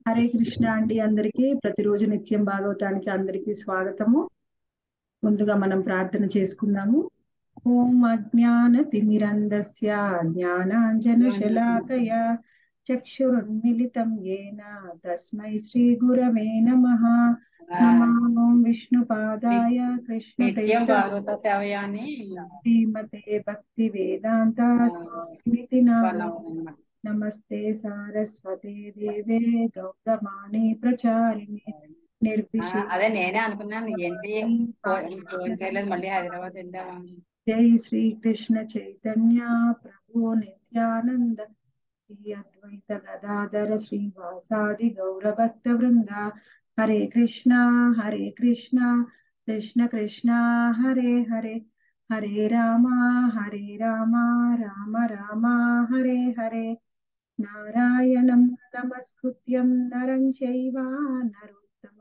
హరే కృష్ణ అండి అందరికీ ప్రతిరోజు నిత్యం భాగవతానికి అందరికీ స్వాగతము ముందుగా మనం ప్రార్థన చేసుకుందాము ఓం అజ్ఞాన తిమిరంధస్య జ్ఞానాంజన శలాకయ చక్షురున్మిలితం ఏన తస్మై శ్రీ గురవే నమః నమో విష్ణుపాదాయ కృష్ణ నిత్యం భాగవత సేవయాన్ని శ్రీమతే భక్తి వేదాంత స్వామితి నామ అన్నమాట నమస్తే సారస్వతే దేవే గౌతమాని ప్రచారిణి నిర్విష అదే నేనే అనుకున్నాను ఏంటి ఫోన్ ఫోన్ చేయలేదు మళ్ళీ హైదరాబాద్ వెళ్దామా జై శ్రీ కృష్ణ చైతన్య ప్రభు నిత్యానంద శ్రీ అద్వైత గదాధర శ్రీవాసాది గౌరభక్త వృంద హరే కృష్ణ హరే కృష్ణ కృష్ణ కృష్ణ హరే హరే హరే రామ హరే రామ రామ రామ హరే హరే నారాయణం నమస్కృత్యం నరం చైవ నరోత్తమం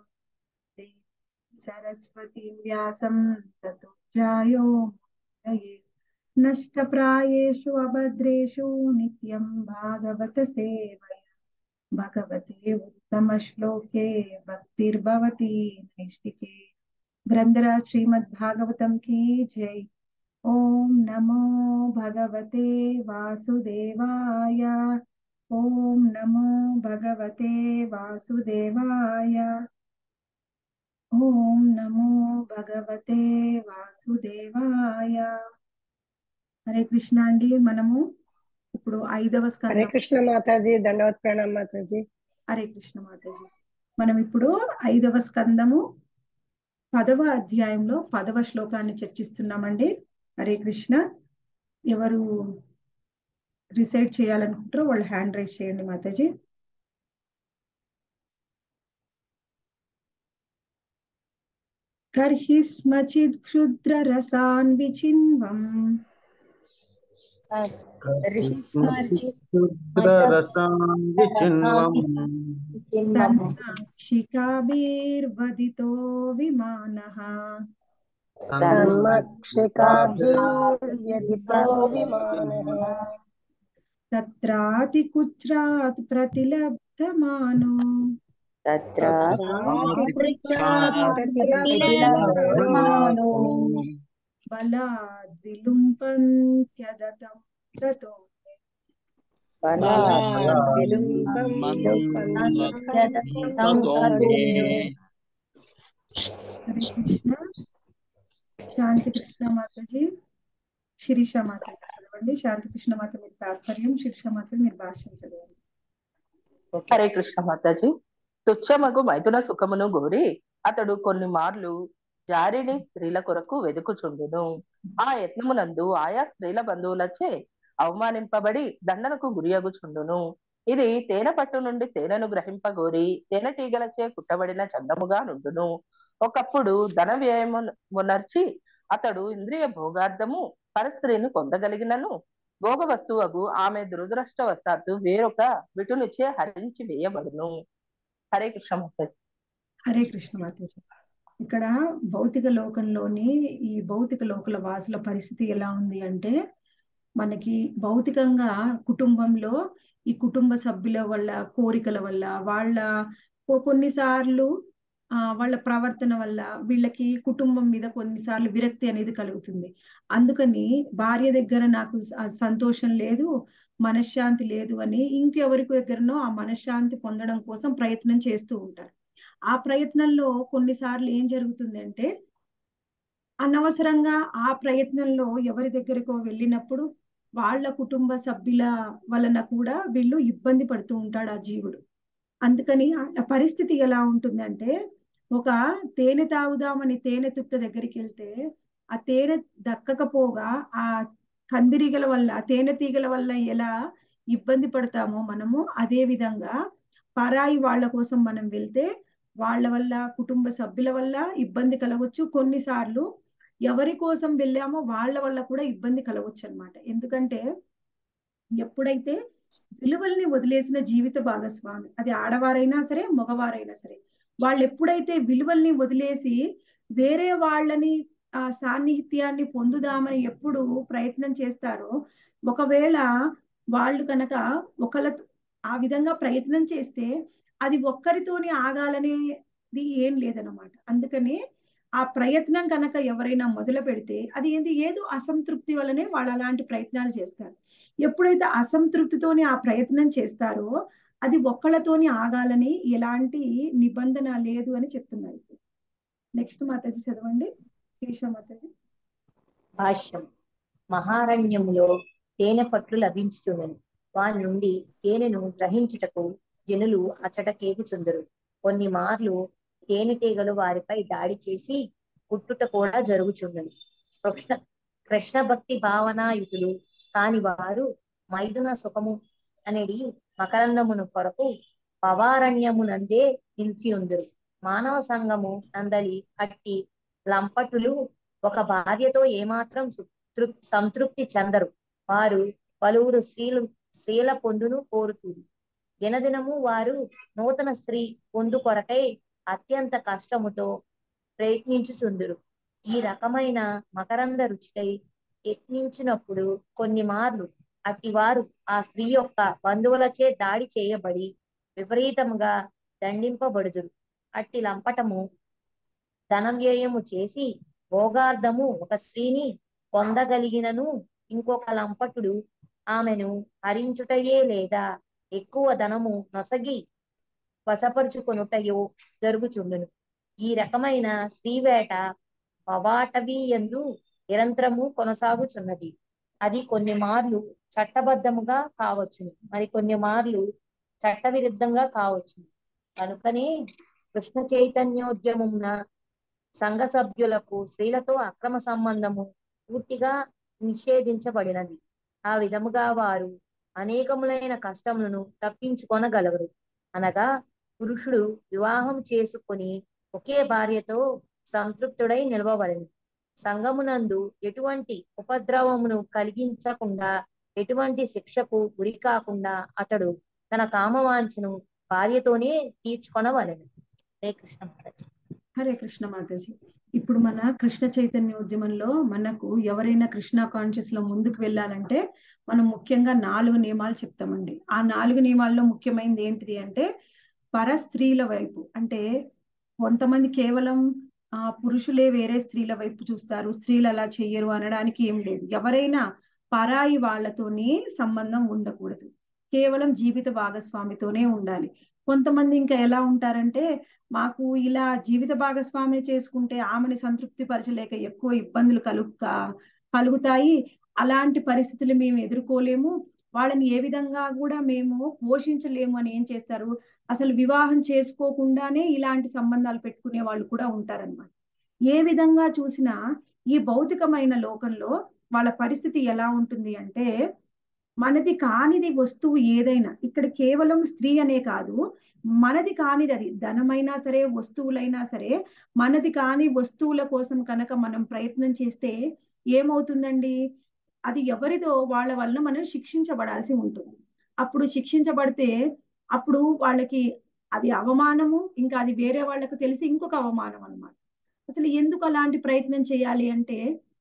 సరస్వతి వ్యాసం తతో జాయో ముదయే నష్టప్రాయేషు అభద్రేషు నిత్యం భాగవత సేవయ భగవతే ఉత్తమ శ్లోకే భక్తిర్భవతి నైష్టికే గ్రంథరాజ్ శ్రీమద్ భాగవతం కీ జై ఓం నమో భగవతే వాసుదేవాయ ఓం నమో భగవతే వాసుదేవాయ ఓం నమో భగవతే వాసుదేవాయ హరే కృష్ణ అండి మనము ఇప్పుడు ఐదవ హరే స్కందం కృష్ణ మాతాజీ దండవత్ ప్రణామ్ మాతాజీ హరే కృష్ణ మాతాజీ మనం ఇప్పుడు ఐదవ స్కందము పదవ అధ్యాయంలో పదవ శ్లోకాన్ని చర్చిస్తున్నామండి హరే కృష్ణ ఎవరు రిసైడ్ చేయాలనుకుంటారో వాళ్ళు హ్యాండ్ రైజ్ చేయండి మాతాజీ కర్హి స్మచిద్ క్షుద్ర రసాన్ విచిన్వం క్షికాభిర్వదితో విమానః తన్మక్షికాభిర్యదితో విమానః తత్రాతి కుచ్రాత్ ప్రతిలబ్ధమానో తత్రాతిపృచ్ఛాత్ ప్రతిలబ్ధమానో బలాద్విలుంపంత్యదతం తతో బలాద్విలుంబం హరే కృష్ణ శాంతి కృష్ణ మాతాజీ శిరీష మాతాజీ చదవండి శాంతి కృష్ణ మాత మీరు తాత్పర్యం శిరీష మాత మీరు భాష్యం చదవండి హరే కృష్ణ మాతాజీ తుచ్చమగు మైథున సుఖమును గోరి అతడు కొన్ని మార్లు జారిని స్త్రీల కొరకు వెదుకుచుండును ఆ యత్నమునందు ఆయా స్త్రీల బంధువులచే అవమానింపబడి దండనకు గురియగుచుండును ఇది తేనె పట్టు నుండి తేనెను గ్రహింపగోరి తేనెటీగలచే కుట్టబడిన చందముగా నుండును ఒకప్పుడు ధన వ్యయము మునర్చి అతడు ఇంద్రియ భోగార్థము పరస్త్రీని పొందగలిగినను భోగ వస్తువగు ఆమె దురదృష్టవశాత్తు వేరొక విటునిచే హరించి వేయబడును హరే కృష్ణ మాతాజీ హరే కృష్ణ మాతాజీ ఇక్కడ భౌతిక లోకంలోని ఈ భౌతిక లోకల వాసుల పరిస్థితి ఎలా ఉంది అంటే మనకి భౌతికంగా కుటుంబంలో ఈ కుటుంబ సభ్యుల వల్ల కోరికల వల్ల వాళ్ళ కొ- కొన్నిసార్లు ఆ వాళ్ళ ప్రవర్తన వల్ల వీళ్ళకి కుటుంబం మీద కొన్నిసార్లు విరక్తి అనేది కలుగుతుంది అందుకని భార్య దగ్గర నాకు స- ఆ సంతోషం లేదు మనశ్శాంతి లేదు అని ఇంకెవరికి దగ్గరనో ఆ మనశ్శాంతి పొందడం కోసం ప్రయత్నం చేస్తూ ఉంటారు ఆ ప్రయత్నంలో కొన్నిసార్లు ఏం జరుగుతుంది అంటే అనవసరంగా ఆ ప్రయత్నంలో ఎవరి దగ్గరకో వెళ్ళినప్పుడు వాళ్ళ కుటుంబ సభ్యుల వలన కూడా వీళ్ళు ఇబ్బంది పడుతూ ఉంటాడు ఆ జీవుడు అందుకని ఆ పరిస్థితి ఎలా ఉంటుందంటే ఒక తేనె తాగుదామని తేనె తుట్ట దగ్గరికి వెళ్తే ఆ తేనె దక్కకపోగా ఆ కందిరీగల వల్ల తేనె తీగల వల్ల ఎలా ఇబ్బంది పడతామో మనము అదే విధంగా పరాయి వాళ్ళ కోసం మనం వెళ్తే వాళ్ళ వల్ల కుటుంబ సభ్యుల వల్ల ఇబ్బంది కలగొచ్చు కొన్నిసార్లు ఎవరి కోసం వెళ్ళామో వాళ్ళ వల్ల కూడా ఇబ్బంది కలగొచ్చు అన్నమాట ఎందుకంటే ఎప్పుడైతే విలువల్ని వదిలేసిన జీవిత భాగస్వామి అది ఆడవారైనా సరే మగవారైనా సరే వాళ్ళు ఎప్పుడైతే విలువల్ని వదిలేసి వేరే వాళ్ళని ఆ సాన్నిహిత్యాన్ని పొందుదామని ఎప్పుడు ప్రయత్నం చేస్తారో ఒకవేళ వాళ్ళు కనుక ఒకళ్ళ ఆ విధంగా ప్రయత్నం చేస్తే అది ఒక్కరితోని ఆగాలనేది ఏం లేదనమాట అందుకని ఆ ప్రయత్నం కనుక ఎవరైనా మొదలు పెడితే అది ఏంది ఏదో అసంతృప్తి వల్లనే వాళ్ళు అలాంటి ప్రయత్నాలు చేస్తారు ఎప్పుడైతే అసంతృప్తితోని ఆ ప్రయత్నం చేస్తారో అది ఒక్కళ్ళతోని ఆగాలని ఎలాంటి నిబంధన లేదు అని చెప్తున్నారు నెక్స్ట్ మాతాజీ చదవండి శీర్ష మాతాజీ భాష్యం మహారణ్యములో తేనె పట్లు లభించుచుండెను వారి నుండి తేనెను గ్రహించుటకు జనులు అచ్చట కేకుచుందరు కొన్ని మార్లు తేనెటీగలు వారిపై దాడి చేసి కుట్టుట కూడా జరుగుచుండెను కృష్ణ కృష్ణ భక్తి భావనాయుతులు కాని వారు మైదున సుఖము అనేది మకరందమును కొరకు పవారణ్యమునందే నిలిచి ఉందరు మానవ సంఘము నందలి అట్టి లంపటులు ఒక భార్యతో ఏమాత్రం తృ- సంతృప్తి చెందరు వారు పలువురు స్త్రీలు స్త్రీల పొందును కోరుతుంది దినదినము వారు నూతన స్త్రీ పొందు కొరకై అత్యంత కష్టముతో ప్రయత్నించుచుందురు ఈ రకమైన మకరంద రుచికై యత్నించినప్పుడు కొన్ని మార్లు అట్టివారు ఆ స్త్రీ యొక్క బంధువులచే దాడి చేయబడి విపరీతముగా దండింపబడుదురు అట్టి లంపటము ధనవ్యయము చేసి భోగార్థము ఒక స్త్రీని పొందగలిగినను ఇంకొక లంపటుడు ఆమెను హరించుటయే లేదా ఎక్కువ ధనము నొసగి వశపరుచుకొనుటయో జరుగుచుండును ఈ రకమైన స్త్రీవేట పవాటవి ఎందు నిరంతరము కొనసాగుచున్నది అది కొన్ని మార్లు చట్టబద్ధముగా కావచ్చును మరి కొన్ని మార్లు చట్టవిరుద్ధంగా కావచ్చును కనుకనే కృష్ణ చైతన్యోద్యమున సంఘ సభ్యులకు స్త్రీలతో అక్రమ సంబంధము పూర్తిగా నిషేధించబడినది ఆ విధముగా వారు అనేకములైన కష్టములను తప్పించుకొనగలరు అనగా పురుషుడు వివాహం చేసుకొని ఒకే భార్యతో సంతృప్తుడై నిలవవలెను సంఘమునందు ఎటువంటి ఉపద్రవమును కలిగించకుండా ఎటువంటి శిక్షకు గురి కాకుండా అతడు తన కామవాంఛను భార్యతోనే తీర్చుకొనవలెను హరే కృష్ణ మహారాజ్ హరే కృష్ణ మాతాజీ ఇప్పుడు మన కృష్ణ చైతన్య ఉద్యమంలో మనకు ఎవరైనా కృష్ణ కాన్షియస్ లో ముందుకు వెళ్ళాలంటే మనం ముఖ్యంగా నాలుగు నియమాలు చెప్తామండి ఆ నాలుగు నియమాల్లో ముఖ్యమైనది ఏంటిది అంటే పర స్త్రీల వైపు అంటే కొంతమంది కేవలం ఆ పురుషులే వేరే స్త్రీల వైపు చూస్తారు స్త్రీలు అలా చెయ్యరు అనడానికి ఏం లేదు ఎవరైనా పరాయి వాళ్ళతోని సంబంధం ఉండకూడదు కేవలం జీవిత భాగస్వామితోనే ఉండాలి కొంతమంది ఇంకా ఎలా ఉంటారంటే మాకు ఇలా జీవిత భాగస్వామి చేసుకుంటే ఆమెను సంతృప్తి పరచలేక ఎక్కువ ఇబ్బందులు కలుగు కలుగుతాయి అలాంటి పరిస్థితులు మేము ఎదుర్కోలేము వాళ్ళని ఏ విధంగా కూడా మేము పోషించలేము అని ఏం చేస్తారు అసలు వివాహం చేసుకోకుండానే ఇలాంటి సంబంధాలు పెట్టుకునే వాళ్ళు కూడా ఉంటారన్నమాట ఏ విధంగా చూసినా ఈ భౌతికమైన లోకంలో వాళ్ళ పరిస్థితి ఎలా ఉంటుంది అంటే మనది కానిది వస్తువు ఏదైనా ఇక్కడ కేవలం స్త్రీ అనే కాదు మనది కానిది అది ధనమైనా సరే వస్తువులైనా సరే మనది కాని వస్తువుల కోసం కనుక మనం ప్రయత్నం చేస్తే ఏమవుతుందండి అది ఎవరిదో వాళ్ళ వలన మనం శిక్షించబడాల్సి ఉంటుంది అప్పుడు శిక్షించబడితే అప్పుడు వాళ్ళకి అది అవమానము ఇంకా అది వేరే వాళ్ళకు తెలిసి ఇంకొక అవమానం అన్నమాట అసలు ఎందుకు అలాంటి ప్రయత్నం చేయాలి అంటే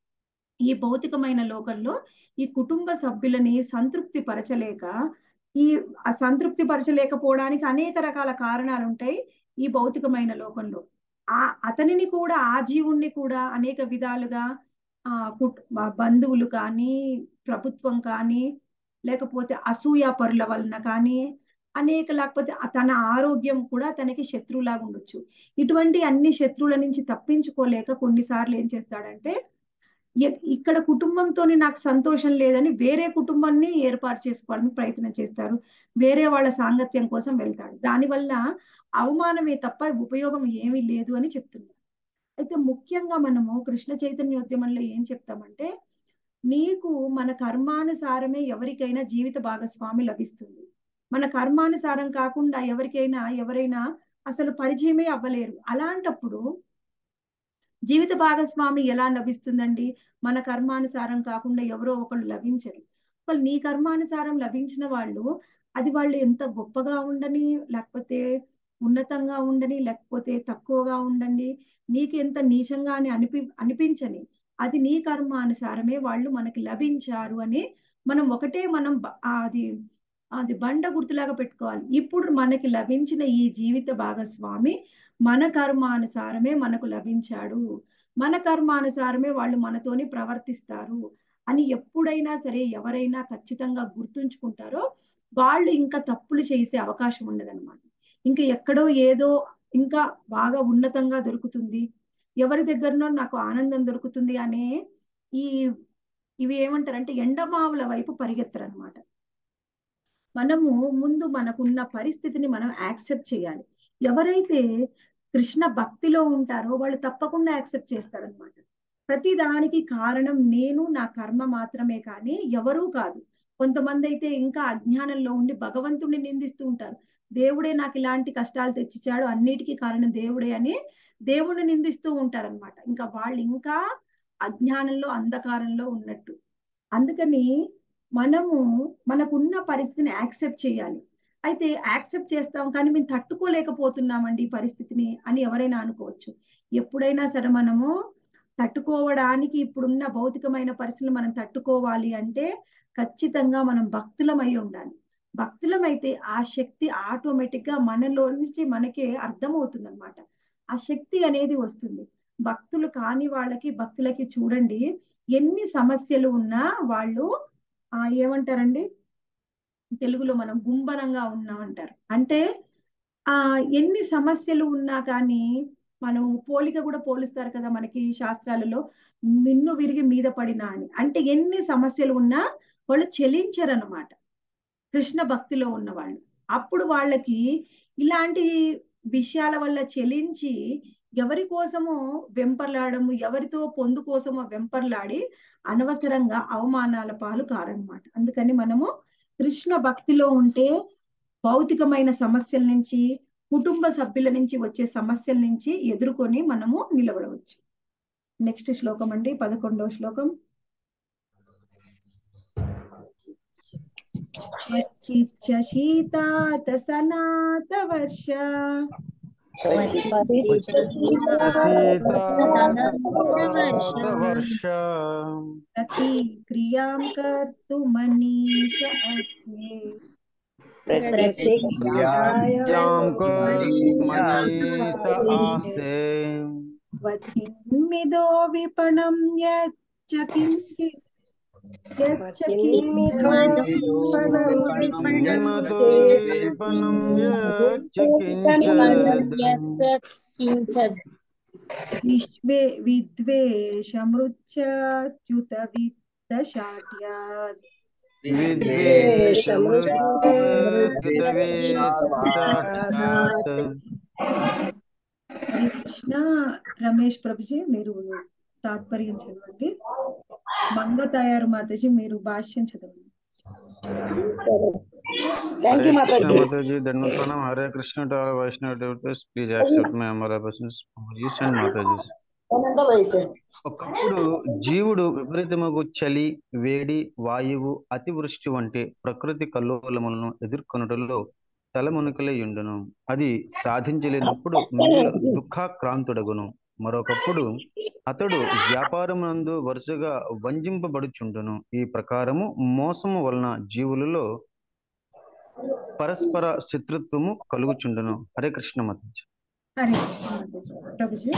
ఈ భౌతికమైన లోకంలో ఈ కుటుంబ సభ్యులని సంతృప్తి పరచలేక ఈ సంతృప్తి పరచలేకపోవడానికి అనేక రకాల కారణాలు ఉంటాయి ఈ భౌతికమైన లోకంలో ఆ అతనిని కూడా ఆ జీవుణ్ణి కూడా అనేక విధాలుగా ఆ కుట్ బంధువులు కానీ ప్రభుత్వం కానీ లేకపోతే అసూయ పరుల వలన కానీ అనేక లేకపోతే తన ఆరోగ్యం కూడా తనకి శత్రువులాగా ఉండొచ్చు ఇటువంటి అన్ని శత్రువుల నుంచి తప్పించుకోలేక కొన్నిసార్లు ఏం చేస్తాడంటే ఇక్కడ కుటుంబంతోని నాకు సంతోషం లేదని వేరే కుటుంబాన్ని ఏర్పాటు చేసుకోవాలని ప్రయత్నం చేస్తారు వేరే వాళ్ళ సాంగత్యం కోసం వెళ్తాడు దానివల్ల అవమానమే తప్ప ఉపయోగం ఏమీ లేదు అని చెప్తున్నారు అయితే ముఖ్యంగా మనము కృష్ణ చైతన్యోద్యమంలో ఏం చెప్తామంటే నీకు మన కర్మానుసారమే ఎవరికైనా జీవిత భాగస్వామి లభిస్తుంది మన కర్మానుసారం కాకుండా ఎవరికైనా ఎవరైనా అసలు పరిచయమే అవ్వలేరు అలాంటప్పుడు జీవిత భాగస్వామి ఎలా లభిస్తుందండి మన కర్మానుసారం కాకుండా ఎవరో ఒకళ్ళు లభించరు ఒకళ్ళు నీ కర్మానుసారం లభించిన వాళ్ళు అది వాళ్ళు ఎంత గొప్పగా ఉండని లేకపోతే ఉన్నతంగా ఉండని లేకపోతే తక్కువగా ఉండండి నీకు ఎంత నీచంగా అని అనిపి అనిపించని అది నీ కర్మానుసారమే వాళ్ళు మనకి లభించారు అని మనం ఒకటే మనం అది అది బండ గుర్తులాగా పెట్టుకోవాలి ఇప్పుడు మనకి లభించిన ఈ జీవిత భాగస్వామి మన కర్మానుసారమే మనకు లభించాడు మన కర్మానుసారమే వాళ్ళు మనతోని ప్రవర్తిస్తారు అని ఎప్పుడైనా సరే ఎవరైనా ఖచ్చితంగా గుర్తుంచుకుంటారో వాళ్ళు ఇంకా తప్పులు చేసే అవకాశం ఉండదన్నమాట ఇంకా ఎక్కడో ఏదో ఇంకా బాగా ఉన్నతంగా దొరుకుతుంది ఎవరి దగ్గరనో నాకు ఆనందం దొరుకుతుంది అనే ఈ ఇవి ఏమంటారంటే ఎండమావుల వైపు పరిగెత్తరనమాట మనము ముందు మనకున్న పరిస్థితిని మనం యాక్సెప్ట్ చేయాలి ఎవరైతే కృష్ణ భక్తిలో ఉంటారో వాళ్ళు తప్పకుండా యాక్సెప్ట్ చేస్తారనమాట ప్రతి దానికి కారణం నేను నా కర్మ మాత్రమే కానీ ఎవరూ కాదు కొంతమంది అయితే ఇంకా అజ్ఞానంలో ఉండి భగవంతుడిని నిందిస్తూ ఉంటారు దేవుడే నాకు ఇలాంటి కష్టాలు తెచ్చిచ్చాడు అన్నిటికీ కారణం దేవుడే అని దేవుడిని నిందిస్తూ ఉంటారనమాట ఇంకా వాళ్ళు ఇంకా అజ్ఞానంలో అంధకారంలో ఉన్నట్టు అందుకని మనము మనకున్న పరిస్థితిని యాక్సెప్ట్ చేయాలి అయితే యాక్సెప్ట్ చేస్తాం కానీ మేము తట్టుకోలేకపోతున్నామండి ఈ పరిస్థితిని అని ఎవరైనా అనుకోవచ్చు ఎప్పుడైనా సరే మనము తట్టుకోవడానికి ఇప్పుడున్న భౌతికమైన పరిస్థితులు మనం తట్టుకోవాలి అంటే ఖచ్చితంగా మనం భక్తులమై ఉండాలి భక్తులమైతే ఆ శక్తి ఆటోమేటిక్ గా మనలో నుంచి మనకే అర్థమవుతుంది అనమాట ఆ శక్తి అనేది వస్తుంది భక్తులు కాని వాళ్ళకి భక్తులకి చూడండి ఎన్ని సమస్యలు ఉన్నా వాళ్ళు ఆ ఏమంటారండి తెలుగులో మనం గుంబరంగా ఉన్నామంటారు అంటే ఆ ఎన్ని సమస్యలు ఉన్నా కానీ మనం పోలిక కూడా పోలుస్తారు కదా మనకి శాస్త్రాలలో మిన్ను విరిగి మీద పడినా అని అంటే ఎన్ని సమస్యలు ఉన్నా వాళ్ళు చెలించరనమాట కృష్ణ భక్తిలో ఉన్న వాళ్ళు అప్పుడు వాళ్ళకి ఇలాంటి విషయాల వల్ల చెలించి ఎవరి కోసమో వెంపర్లాడము ఎవరితో పొందు కోసమో వెంపర్లాడి అనవసరంగా అవమానాల పాలు కారనమాట అందుకని మనము కృష్ణ భక్తిలో ఉంటే భౌతికమైన సమస్యల నుంచి కుటుంబ సభ్యుల నుంచి వచ్చే సమస్యల నుంచి ఎదుర్కొని మనము నిలబడవచ్చు నెక్స్ట్ శ్లోకం అండి పదకొండవ శ్లోకం వచ్చిచ్చ శీతాత సనాత వర్ష వర్ష ప్రతిక్రియాం కర్తు మనీష అస్తే యాం మనీస ఆస్తే వచిన్మిదో విపణం యచ్చ కించిత్ యచ్చ మతో దీపనం యచ్చ కించద్ విశ్వే విద్వేషమృచ్యుత విత్తశాట్యాత్ హరే కృష్ణ రమేష్ ప్రభుజీ మీరు తాత్పర్యం చదవండి మంగ తయారు మాతాజీ మీరు భాష్యం చదవండి థ్యాంక్ యూ మాతాజీ మాతాజీ దండోత్పన్నం Hare Krishna to all Vaishnava devotees please accept my humble obeisances and Matajis ఒకప్పుడు జీవుడు విపరీతముగు చలి వేడి వాయువు అతివృష్టి వంటి ప్రకృతి కల్లోలములను ఎదుర్కొనటంలో తలమునకలయుండును అది సాధించలేనప్పుడు మిగుల దుఃఖాక్రాంతుడగును మరొకప్పుడు అతడు వ్యాపారమునందు వరుసగా వంజింపబడుచుండును ఈ ప్రకారము మోసము వలన జీవులలో పరస్పర శత్రుత్వము కలుగుచుండును హరే కృష్ణ మాతాజీ హరే కృష్ణ మాతాజీ ప్రభుజీ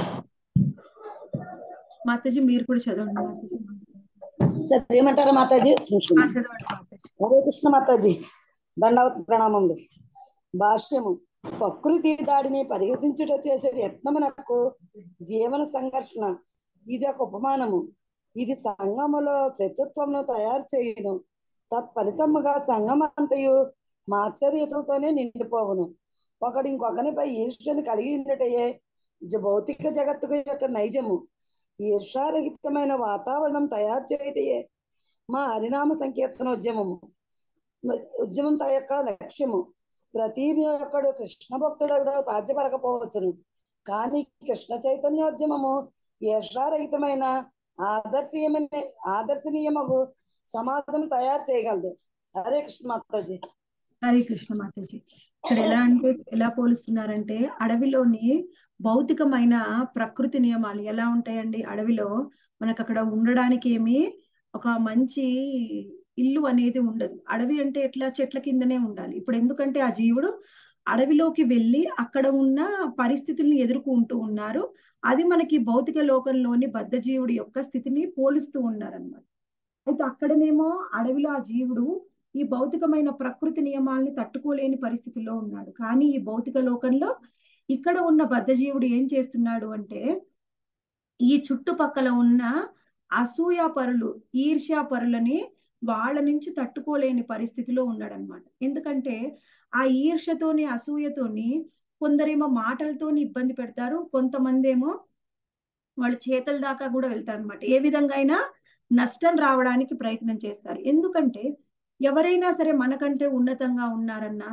మాతాజీ మీరు కూడా చదవండి మాతాజీ చదివమంటారా మాతాజీ ఆ, చదవండి మాతాజీ హరే కృష్ణ మాతాజీ దండవత ప్రణామములు భాష్యము ప్రకృతి దాడిని పరిహసించుట చేసే యత్నమునకు జీవన సంఘర్షణ ఇది ఒక ఉపమానము ఇది సంఘములో శత్రుత్వమును తయారు చేయును తత్ఫలితముగా సంఘం అంతయు మాత్సర్యతలతోనే నిండిపోవును ఒకడు ఇంకొకనిపై ఈర్ష్యను కలిగి ఉండటయే జ- భౌతిక జగత్తుకు యొక్క నైజము ఈర్షారహితమైన వాతావరణం తయారు చేయటయే మా హరినామ సంకీర్తన ఉద్యమము మ- ఉద్యమం త యొక్క లక్ష్యము ప్రతి ఒక్కడు కృష్ణ భక్తుడు బాధ్యపడకపోవచ్చును కానీ కృష్ణ చైతన్యోద్యమము ఈర్షారహితమైన ఆదర్శీయమైన ఆదర్శనీయమగు సమాజం తయారు చేయగలదు హరే కృష్ణ మాతాజీ హరే కృష్ణ మాతాజీ ఇక్కడ ఎలా అంటే ఎలా పోలుస్తున్నారంటే అడవిలోని భౌతికమైన ప్రకృతి నియమాలు ఎలా ఉంటాయండి అడవిలో మనకు అక్కడ ఉండడానికి ఏమి ఒక మంచి ఇల్లు అనేది ఉండదు అడవి అంటే ఎట్లా చెట్ల కిందనే ఉండాలి ఇప్పుడు ఎందుకంటే ఆ జీవుడు అడవిలోకి వెళ్ళి అక్కడ ఉన్న పరిస్థితుల్ని ఎదుర్కొంటూ ఉన్నారు అది మనకి భౌతిక లోకంలోని బద్ధజీవుడి యొక్క స్థితిని పోలుస్తూ ఉన్నారన్నమాట అయితే అక్కడనేమో అడవిలో ఆ జీవుడు ఈ భౌతికమైన ప్రకృతి నియమాల్ని తట్టుకోలేని పరిస్థితిలో ఉన్నాడు కానీ ఈ భౌతిక లోకంలో ఇక్కడ ఉన్న బద్ధజీవుడు ఏం చేస్తున్నాడు అంటే ఈ చుట్టుపక్కల ఉన్న అసూయ పరులు ఈర్ష్యా పరులని వాళ్ళ నుంచి తట్టుకోలేని పరిస్థితిలో ఉన్నాడనమాట ఎందుకంటే ఆ ఈర్ష్యతోని అసూయతోని కొందరేమో మాటలతోని ఇబ్బంది పెడతారు కొంతమంది ఏమో వాళ్ళ చేతుల దాకా కూడా వెళ్తారు అనమాట ఏ విధంగా అయినా నష్టం రావడానికి ప్రయత్నం చేస్తారు ఎందుకంటే ఎవరైనా సరే మనకంటే ఉన్నతంగా ఉన్నారన్నా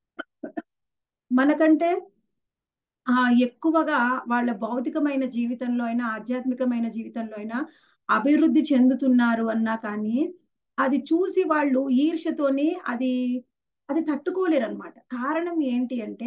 మనకంటే ఆ ఎక్కువగా వాళ్ళ భౌతికమైన జీవితంలో అయినా ఆధ్యాత్మికమైన జీవితంలో అయినా అభివృద్ధి చెందుతున్నారు అన్నా కానీ అది చూసి వాళ్ళు ఈర్ష్యతోని అది అది తట్టుకోలేరు అనమాట కారణం ఏంటి అంటే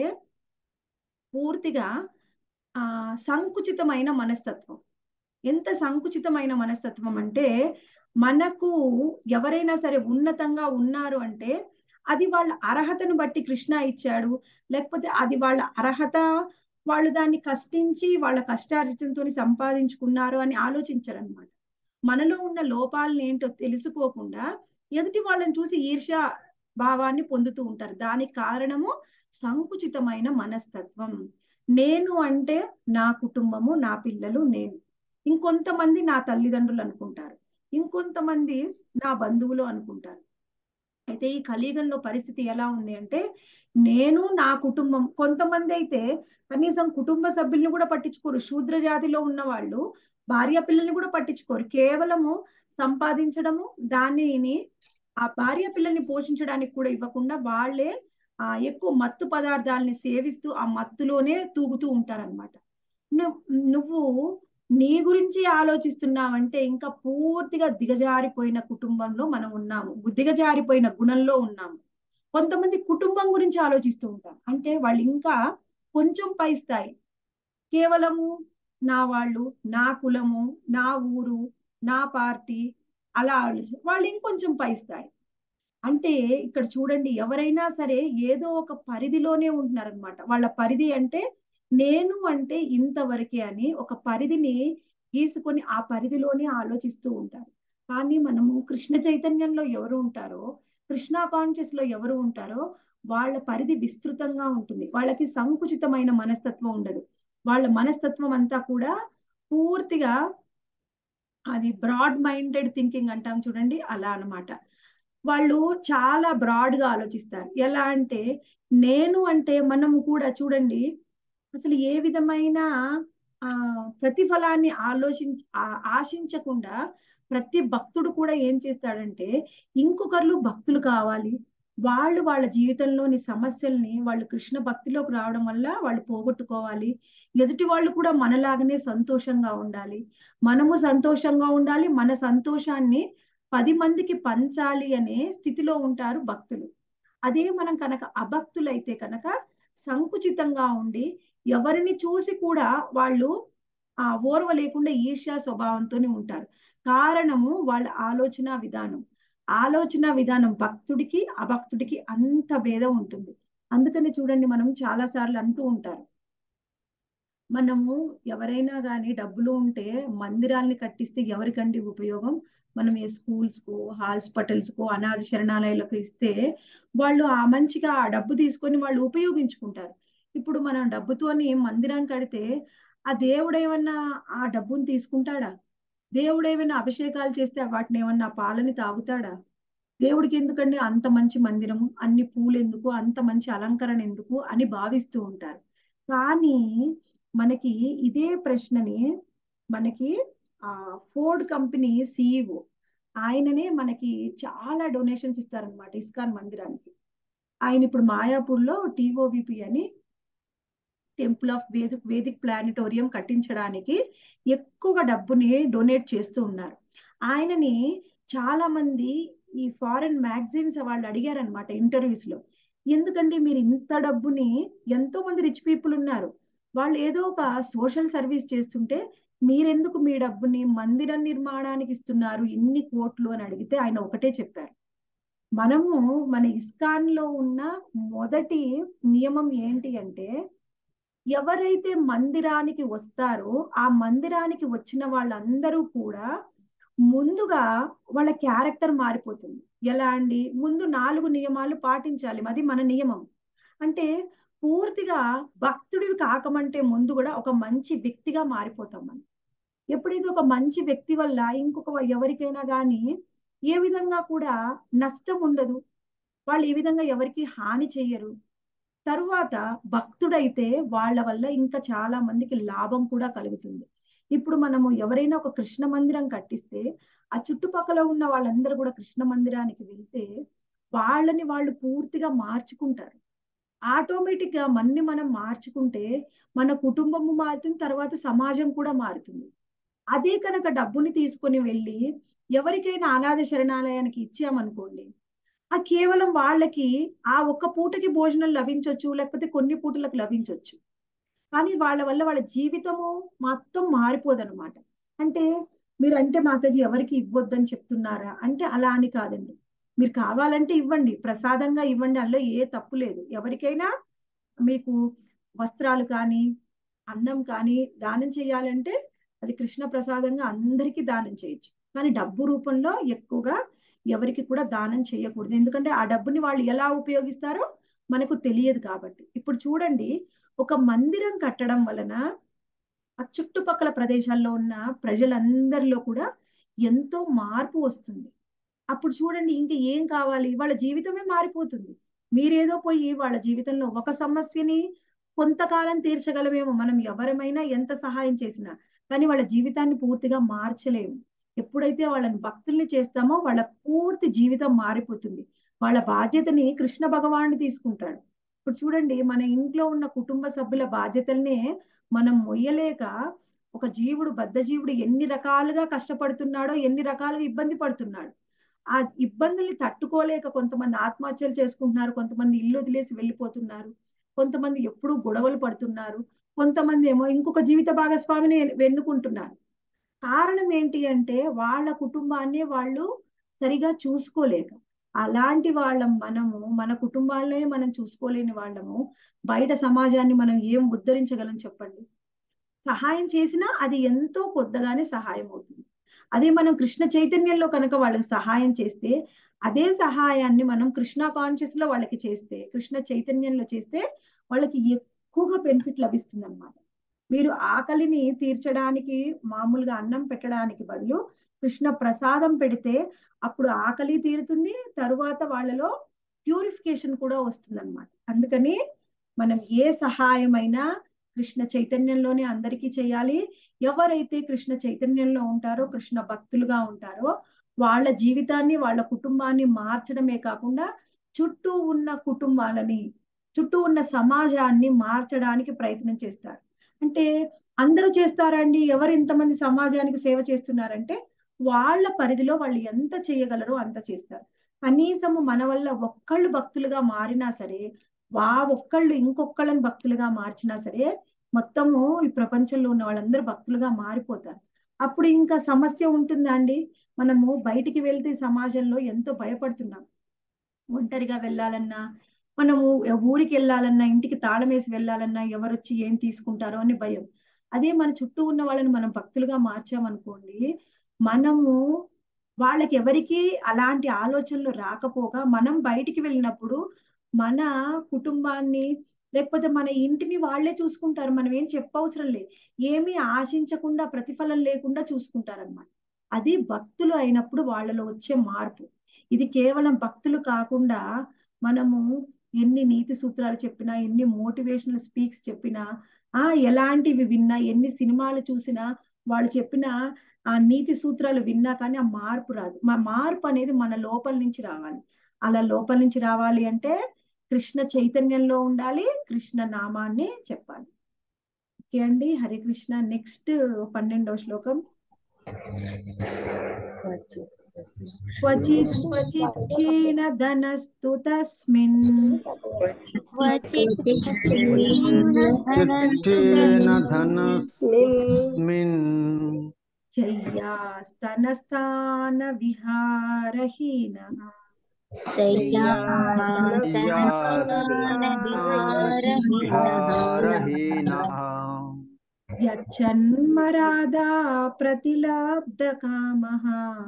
పూర్తిగా ఆ సంకుచితమైన మనస్తత్వం ఎంత సంకుచితమైన మనస్తత్వం అంటే మనకు ఎవరైనా సరే ఉన్నతంగా ఉన్నారు అంటే అది వాళ్ళ అర్హతను బట్టి కృష్ణ ఇచ్చాడు లేకపోతే అది వాళ్ళ అర్హత వాళ్ళు దాన్ని కష్టించి వాళ్ళ కష్టార్జితంతో సంపాదించుకున్నారు అని ఆలోచించరు అనమాట మనలో ఉన్న లోపాలను ఏంటో తెలుసుకోకుండా ఎదుటి వాళ్ళని చూసి ఈర్ష్య భావాన్ని పొందుతూ ఉంటారు దానికి కారణము సంకుచితమైన మనస్తత్వం నేను అంటే నా కుటుంబము నా పిల్లలు నేను ఇంకొంతమంది నా తల్లిదండ్రులు అనుకుంటారు ఇంకొంతమంది నా బంధువులు అనుకుంటారు అయితే ఈ కలియుగంలో పరిస్థితి ఎలా ఉంది అంటే నేను నా కుటుంబం కొంతమంది అయితే కనీసం కుటుంబ సభ్యుల్ని కూడా పట్టించుకోరు శూద్ర జాతిలో ఉన్న వాళ్ళు భార్య పిల్లల్ని కూడా పట్టించుకోరు కేవలము సంపాదించడము దానిని ఆ భార్య పిల్లల్ని పోషించడానికి కూడా ఇవ్వకుండా వాళ్ళే ఆ ఎక్కువ మత్తు పదార్థాలని సేవిస్తూ ఆ మత్తులోనే తూగుతూ ఉంటారనమాట నువ్వు నీ గురించి ఆలోచిస్తున్నావంటే ఇంకా పూర్తిగా దిగజారిపోయిన కుటుంబంలో మనం ఉన్నాము దిగజారిపోయిన గుణంలో ఉన్నాము కొంతమంది కుటుంబం గురించి ఆలోచిస్తూ ఉంటారు అంటే వాళ్ళు ఇంకా కొంచెం పై స్థాయి కేవలము నా వాళ్ళు నా కులము నా ఊరు నా పార్టీ అలా ఆలోచి వాళ్ళు ఇంకొంచెం పై స్థాయి అంటే ఇక్కడ చూడండి ఎవరైనా సరే ఏదో ఒక పరిధిలోనే ఉంటున్నారనమాట వాళ్ళ పరిధి అంటే నేను అంటే ఇంతవరకే అని ఒక పరిధిని గీసుకొని ఆ పరిధిలోనే ఆలోచిస్తూ ఉంటారు కానీ మనము కృష్ణ చైతన్యంలో ఎవరు ఉంటారో కృష్ణ కాన్షియస్ లో ఎవరు ఉంటారో వాళ్ళ పరిధి విస్తృతంగా ఉంటుంది వాళ్ళకి సంకుచితమైన మనస్తత్వం ఉండదు వాళ్ళ మనస్తత్వం అంతా కూడా పూర్తిగా అది బ్రాడ్ మైండెడ్ థింకింగ్ అంటాం చూడండి అలా అనమాట వాళ్ళు చాలా బ్రాడ్ గా ఆలోచిస్తారు ఎలా అంటే నేను అంటే మనం కూడా చూడండి అసలు ఏ విధమైన ఆ ప్రతిఫలాన్ని ఆలోచించ ఆశించకుండా ప్రతి భక్తుడు కూడా ఏం చేస్తాడంటే ఇంకొకరు భక్తులు కావాలి వాళ్ళు వాళ్ళ జీవితంలోని సమస్యల్ని వాళ్ళు కృష్ణ భక్తిలోకి రావడం వల్ల వాళ్ళు పోగొట్టుకోవాలి ఎదుటి వాళ్ళు కూడా మనలాగనే సంతోషంగా ఉండాలి మనము సంతోషంగా ఉండాలి మన సంతోషాన్ని పది మందికి పంచాలి అనే స్థితిలో ఉంటారు భక్తులు అదే మనం కనుక అభక్తులైతే కనుక సంకుచితంగా ఉండి ఎవరిని చూసి కూడా వాళ్ళు ఆ ఓర్వ లేకుండా ఈర్ష్యా స్వభావంతోనే ఉంటారు కారణము వాళ్ళ ఆలోచన విధానం ఆలోచన విధానం భక్తుడికి అభక్తుడికి అంత భేదం ఉంటుంది అందుకని చూడండి మనం చాలా సార్లు అంటూ ఉంటారు మనము ఎవరైనా కానీ డబ్బులు ఉంటే మందిరాల్ని కట్టిస్తే ఎవరికండి ఉపయోగం మనం ఏ స్కూల్స్ కు హాస్పిటల్స్ కు అనాథ శరణాలయాలకు ఇస్తే వాళ్ళు ఆ మంచిగా ఆ డబ్బు తీసుకొని వాళ్ళు ఉపయోగించుకుంటారు ఇప్పుడు మనం డబ్బుతోని మందిరం కడితే ఆ దేవుడు ఏమన్నా ఆ డబ్బుని తీసుకుంటాడా దేవుడు ఏమైనా అభిషేకాలు చేస్తే వాటిని ఏమన్నా పాలని తాగుతాడా దేవుడికి ఎందుకండి అంత మంచి మందిరము అన్ని పూలు ఎందుకు అంత మంచి అలంకరణ ఎందుకు అని భావిస్తూ ఉంటారు కానీ మనకి ఇదే ప్రశ్నని మనకి ఆ ఫోర్డ్ కంపెనీ సిఇఓ ఆయననే మనకి చాలా డొనేషన్స్ ఇస్తారనమాట ఇస్కాన్ మందిరానికి ఆయన ఇప్పుడు మాయాపూర్లో టీఓవిపి అని temple of Vedic Vedic planetarium కట్టించడానికి ఎక్కువగా డబ్బుని డొనేట్ చేస్తూ ఉన్నారు ఆయనని చాలా మంది ఈ ఫారెన్ మ్యాగజైన్స్ వాళ్ళు అడిగారనమాట ఇంటర్వ్యూస్ లో ఎందుకంటే మీరు ఇంత డబ్బుని ఎంతో మంది రిచ్ పీపుల్ ఉన్నారు వాళ్ళు ఏదో ఒక సోషల్ సర్వీస్ చేస్తుంటే మీరెందుకు మీ డబ్బుని మందిరం నిర్మాణానికి ఇస్తున్నారు ఇన్ని కోట్లు అని అడిగితే ఆయన ఒకటే చెప్పారు మనము మన ఇస్కాన్ లో ఉన్న మొదటి నియమం ఏంటి అంటే ఎవరైతే మందిరానికి వస్తారో ఆ మందిరానికి వచ్చిన వాళ్ళందరూ కూడా ముందుగా వాళ్ళ క్యారెక్టర్ మారిపోతుంది ఎలా అండి ముందు నాలుగు నియమాలు పాటించాలి అది మన నియమం అంటే పూర్తిగా భక్తుడివి కాకమంటే ముందు కూడా ఒక మంచి వ్యక్తిగా మారిపోతాం మనం ఎప్పుడైతే ఒక మంచి వ్యక్తి వల్ల ఇంకొక ఎవరికైనా కానీ ఏ విధంగా కూడా నష్టం ఉండదు వాళ్ళు ఏ విధంగా ఎవరికి హాని చెయ్యరు తరువాత భక్తుడైతే వాళ్ళ వల్ల ఇంకా చాలా మందికి లాభం కూడా కలుగుతుంది ఇప్పుడు మనము ఎవరైనా ఒక కృష్ణ మందిరం కట్టిస్తే ఆ చుట్టుపక్కల ఉన్న వాళ్ళందరూ కూడా కృష్ణ మందిరానికి వెళ్తే వాళ్ళని వాళ్ళు పూర్తిగా మార్చుకుంటారు ఆటోమేటిక్ గా మన్ని మనం మార్చుకుంటే మన కుటుంబము మారుతుంది తర్వాత సమాజం కూడా మారుతుంది అదే కనుక డబ్బుని తీసుకొని వెళ్ళి ఎవరికైనా అనాథ శరణాలయానికి ఇచ్చామనుకోండి ఆ కేవలం వాళ్ళకి ఆ ఒక్క పూటకి భోజనం లభించవచ్చు లేకపోతే కొన్ని పూటలకు లభించవచ్చు కానీ వాళ్ళ వల్ల వాళ్ళ జీవితము మొత్తం మారిపోదన్నమాట అంటే మీరు అంటే మాతాజీ ఎవరికి ఇవ్వద్దని చెప్తున్నారా అంటే అలా అని కాదండి మీరు కావాలంటే ఇవ్వండి ప్రసాదంగా ఇవ్వండి అందులో ఏ తప్పు లేదు ఎవరికైనా మీకు వస్త్రాలు కానీ అన్నం కానీ దానం చేయాలంటే అది కృష్ణ ప్రసాదంగా అందరికీ దానం చేయొచ్చు కానీ డబ్బు రూపంలో ఎక్కువగా ఎవరికి కూడా దానం చేయకూడదు ఎందుకంటే ఆ డబ్బుని వాళ్ళు ఎలా ఉపయోగిస్తారో మనకు తెలియదు కాబట్టి ఇప్పుడు చూడండి ఒక మందిరం కట్టడం వలన ఆ చుట్టుపక్కల ప్రదేశాల్లో ఉన్న ప్రజలందరిలో కూడా ఎంతో మార్పు వస్తుంది అప్పుడు చూడండి ఇంకా ఏం కావాలి వాళ్ళ జీవితమే మారిపోతుంది మీరేదో పోయి వాళ్ళ జీవితంలో ఒక సమస్యని కొంతకాలం తీర్చగలమేమో మనం ఎవరమైనా ఎంత సహాయం చేసినా కానీ వాళ్ళ జీవితాన్ని పూర్తిగా మార్చలేము ఎప్పుడైతే వాళ్ళని భక్తుల్ని చేస్తామో వాళ్ళ పూర్తి జీవితం మారిపోతుంది వాళ్ళ బాధ్యతని కృష్ణ భగవానుడు తీసుకుంటాడు ఇప్పుడు చూడండి మన ఇంట్లో ఉన్న కుటుంబ సభ్యుల బాధ్యతల్నే మనం మొయ్యలేక ఒక జీవుడు బద్ధ జీవుడు ఎన్ని రకాలుగా కష్టపడుతున్నాడో ఎన్ని రకాలుగా ఇబ్బంది పడుతున్నాడు ఆ ఇబ్బందుల్ని తట్టుకోలేక కొంతమంది ఆత్మహత్యలు చేసుకుంటున్నారు కొంతమంది ఇల్లు వదిలేసి వెళ్ళిపోతున్నారు కొంతమంది ఎప్పుడూ గొడవలు పడుతున్నారు కొంతమంది ఏమో ఇంకొక జీవిత భాగస్వామిని వెన్నుకుంటున్నారు కారణం ఏంటి అంటే వాళ్ళ కుటుంబాన్ని వాళ్ళు సరిగా చూసుకోలేక అలాంటి వాళ్ళం మనము మన కుటుంబాల్లోనే మనం చూసుకోలేని వాళ్ళము బయట సమాజాన్ని మనం ఏం ఉద్ధరించగలం చెప్పండి సహాయం చేసినా అది ఎంతో కొద్దగానే సహాయం అవుతుంది అదే మనం కృష్ణ చైతన్యంలో కనుక వాళ్ళకి సహాయం చేస్తే అదే సహాయాన్ని మనం కృష్ణ కాన్షియస్ లో వాళ్ళకి చేస్తే కృష్ణ చైతన్యంలో చేస్తే వాళ్ళకి ఎక్కువగా బెనిఫిట్ లభిస్తుంది అనమాట మీరు ఆకలిని తీర్చడానికి మామూలుగా అన్నం పెట్టడానికి బదులు కృష్ణ ప్రసాదం పెడితే అప్పుడు ఆకలి తీరుతుంది తరువాత వాళ్ళలో ప్యూరిఫికేషన్ కూడా వస్తుంది అనమాట అందుకని మనం ఏ సహాయమైనా కృష్ణ చైతన్యంలోనే అందరికీ చేయాలి ఎవరైతే కృష్ణ చైతన్యంలో ఉంటారో కృష్ణ భక్తులుగా ఉంటారో వాళ్ళ జీవితాన్ని వాళ్ళ కుటుంబాన్ని మార్చడమే కాకుండా చుట్టూ ఉన్న కుటుంబాలని చుట్టూ ఉన్న సమాజాన్ని మార్చడానికి ప్రయత్నం చేస్తారు అంటే అందరూ చేస్తారండి ఎవరు ఇంతమంది సమాజానికి సేవ చేస్తున్నారంటే వాళ్ళ పరిధిలో వాళ్ళు ఎంత చేయగలరో అంత చేస్తారు కనీసము మన వల్ల ఒక్కళ్ళు భక్తులుగా మారినా సరే వా ఒక్కళ్ళు ఇంకొకళ్ళని భక్తులుగా మార్చినా సరే మొత్తము ఈ ప్రపంచంలో ఉన్న వాళ్ళందరూ భక్తులుగా మారిపోతారు అప్పుడు ఇంకా సమస్య ఉంటుందా అండి మనము బయటికి వెళ్తే సమాజంలో ఎంతో భయపడుతున్నాం ఒంటరిగా వెళ్ళాలన్నా మనము ఊరికి వెళ్ళాలన్నా ఇంటికి తాళం వేసి వెళ్ళాలన్నా ఎవరొచ్చి ఏం తీసుకుంటారో అని భయం అదే మన చుట్టూ ఉన్న వాళ్ళని మనం భక్తులుగా మార్చామనుకోండి మనము వాళ్ళకి ఎవరికి అలాంటి ఆలోచనలు రాకపోగా మనం బయటికి వెళ్ళినప్పుడు మన కుటుంబాన్ని లేకపోతే మన ఇంటిని వాళ్ళే చూసుకుంటారు మనం ఏం చెప్పవసరం లేదు ఏమీ ఆశించకుండా ప్రతిఫలం లేకుండా చూసుకుంటారన్నమాట అది భక్తులు అయినప్పుడు వాళ్ళలో వచ్చే మార్పు ఇది కేవలం భక్తులు కాకుండా మనము ఎన్ని నీతి సూత్రాలు చెప్పినా ఎన్ని మోటివేషనల్ స్పీక్స్ చెప్పినా ఆ ఎలాంటివి విన్నా ఎన్ని సినిమాలు చూసినా వాళ్ళు చెప్పిన ఆ నీతి సూత్రాలు విన్నా కానీ ఆ మార్పు రాదు మా మార్పు అనేది మన లోపల నుంచి రావాలి అలా లోపల నుంచి రావాలి అంటే కృష్ణ చైతన్యంలో ఉండాలి కృష్ణ నామాన్ని చెప్పాలి ఓకే అండి హరే కృష్ణ నెక్స్ట్ పన్నెండవ శ్లోకం క్వచిత్ క్వచిత్ క్షీణ ధనస్తు తస్మిన్ ధనస్మిన్ శయ్యాస్తనస్థాన విహారహీన విహారహీనః యచ్చన్మరాదా ప్రతిలాబ్ధ కామః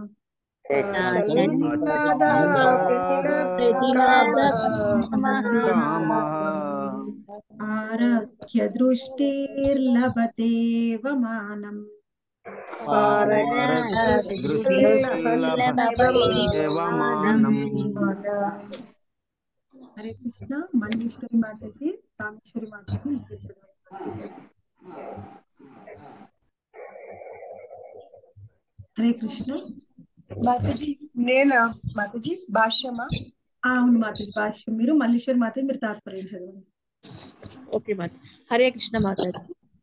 ఆరభ్య దృష్టిర్లభతేవ మానం హరే కృష్ణ మంజేశ్వరి మాతాజీ రామేశ్వరి మాతాజీ ముఖేశ్వరి మాతాజీ. హరే కృష్ణ మాతాజీ నేనా మాతాజీ భాష్యమా ఆ, అవును మాతాజీ భాష్యం మీరు మల్లీశ్వరి మాతాజీ మీరు తాత్పర్యం చదవండి ఓకే మాత హరే కృష్ణ మాతాజీ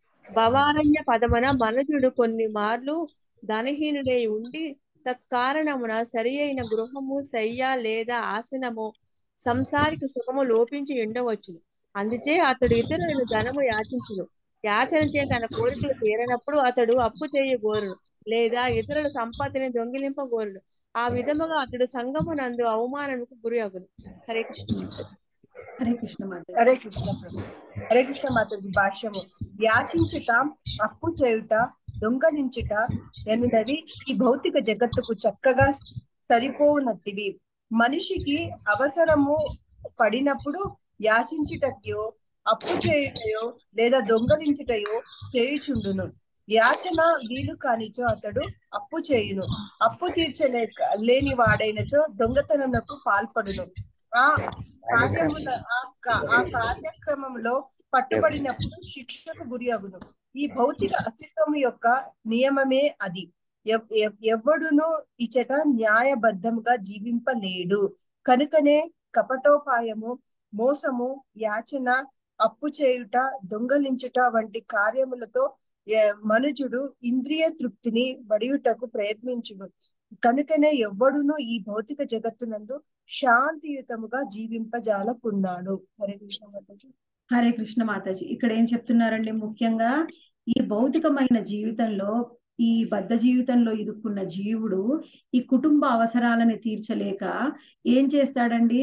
భవారణ్య పదమున మనుజుడు కొన్ని మార్లు ధనహీనుడై ఉండి తత్కారణమున సరి అయిన గృహము శయ్య లేదా ఆసనము సంసారిక సుఖము లోపించి ఉండవచ్చును అందుచే అతడు ఇతరులను ధనము యాచించును యాచన చే తన కోరికలు తీరనప్పుడు అతడు అప్పు చేయగోరును లేదా ఇతరుల సంపత్తిని దొంగిలింపగోరును ఆ విధముగా అతడు సంగమునందు అవమానముకు గురి అగును హరే కృష్ణ మాతాజీ. హరే కృష్ణ మాతాజీ హరే కృష్ణ ప్రభు హరే కృష్ణ మాతాజీ భాష్యము యాచించుట అప్పు చేయుట దొంగలించుట ఎనున్నది ఈ భౌతిక జగత్తుకు చక్కగా సరిపోనట్టివి మనిషికి అవసరము పడినప్పుడు యాచించుటయో అప్పు చేయుటయో లేదా దొంగలించుటయో చేయుచుండును యాచన వీలు కానిచో అతడు అప్పు చేయును అప్పు తీర్చలేక లేని వాడైనచో దొంగతనమునకు పాల్పడును ఆ కార్యముల ఆ కా- ఆ కార్యక్రమంలో పట్టుబడినప్పుడు శిక్షకు గురి అగును ఈ భౌతిక అస్తిత్వం యొక్క నియమమే అది ఎవ్- ఎవ్- ఎవ్వడును ఇచట న్యాయబద్ధముగా జీవింపలేడు కనుకనే కపటోపాయము మోసము యాచన అప్పు చేయుట దొంగలించుట వంటి కార్యములతో ఏ- మనుజుడు ఇంద్రియ తృప్తిని వడియుటకు ప్రయత్నించును కనుకనే ఎవ్వడును ఈ భౌతిక జగత్తునందు శాంతియుతముగా జీవింపజాలకున్నాడు హరే కృష్ణ మాతాజీ హరే కృష్ణ మాతాజీ ఇక్కడ ఏం చెప్తున్నారండి ముఖ్యంగా ఈ భౌతికమైన జీవితంలో ఈ బద్ధ జీవితంలో ఇరుక్కున్న జీవుడు ఈ కుటుంబ అవసరాలను తీర్చలేక ఏం చేస్తాడండి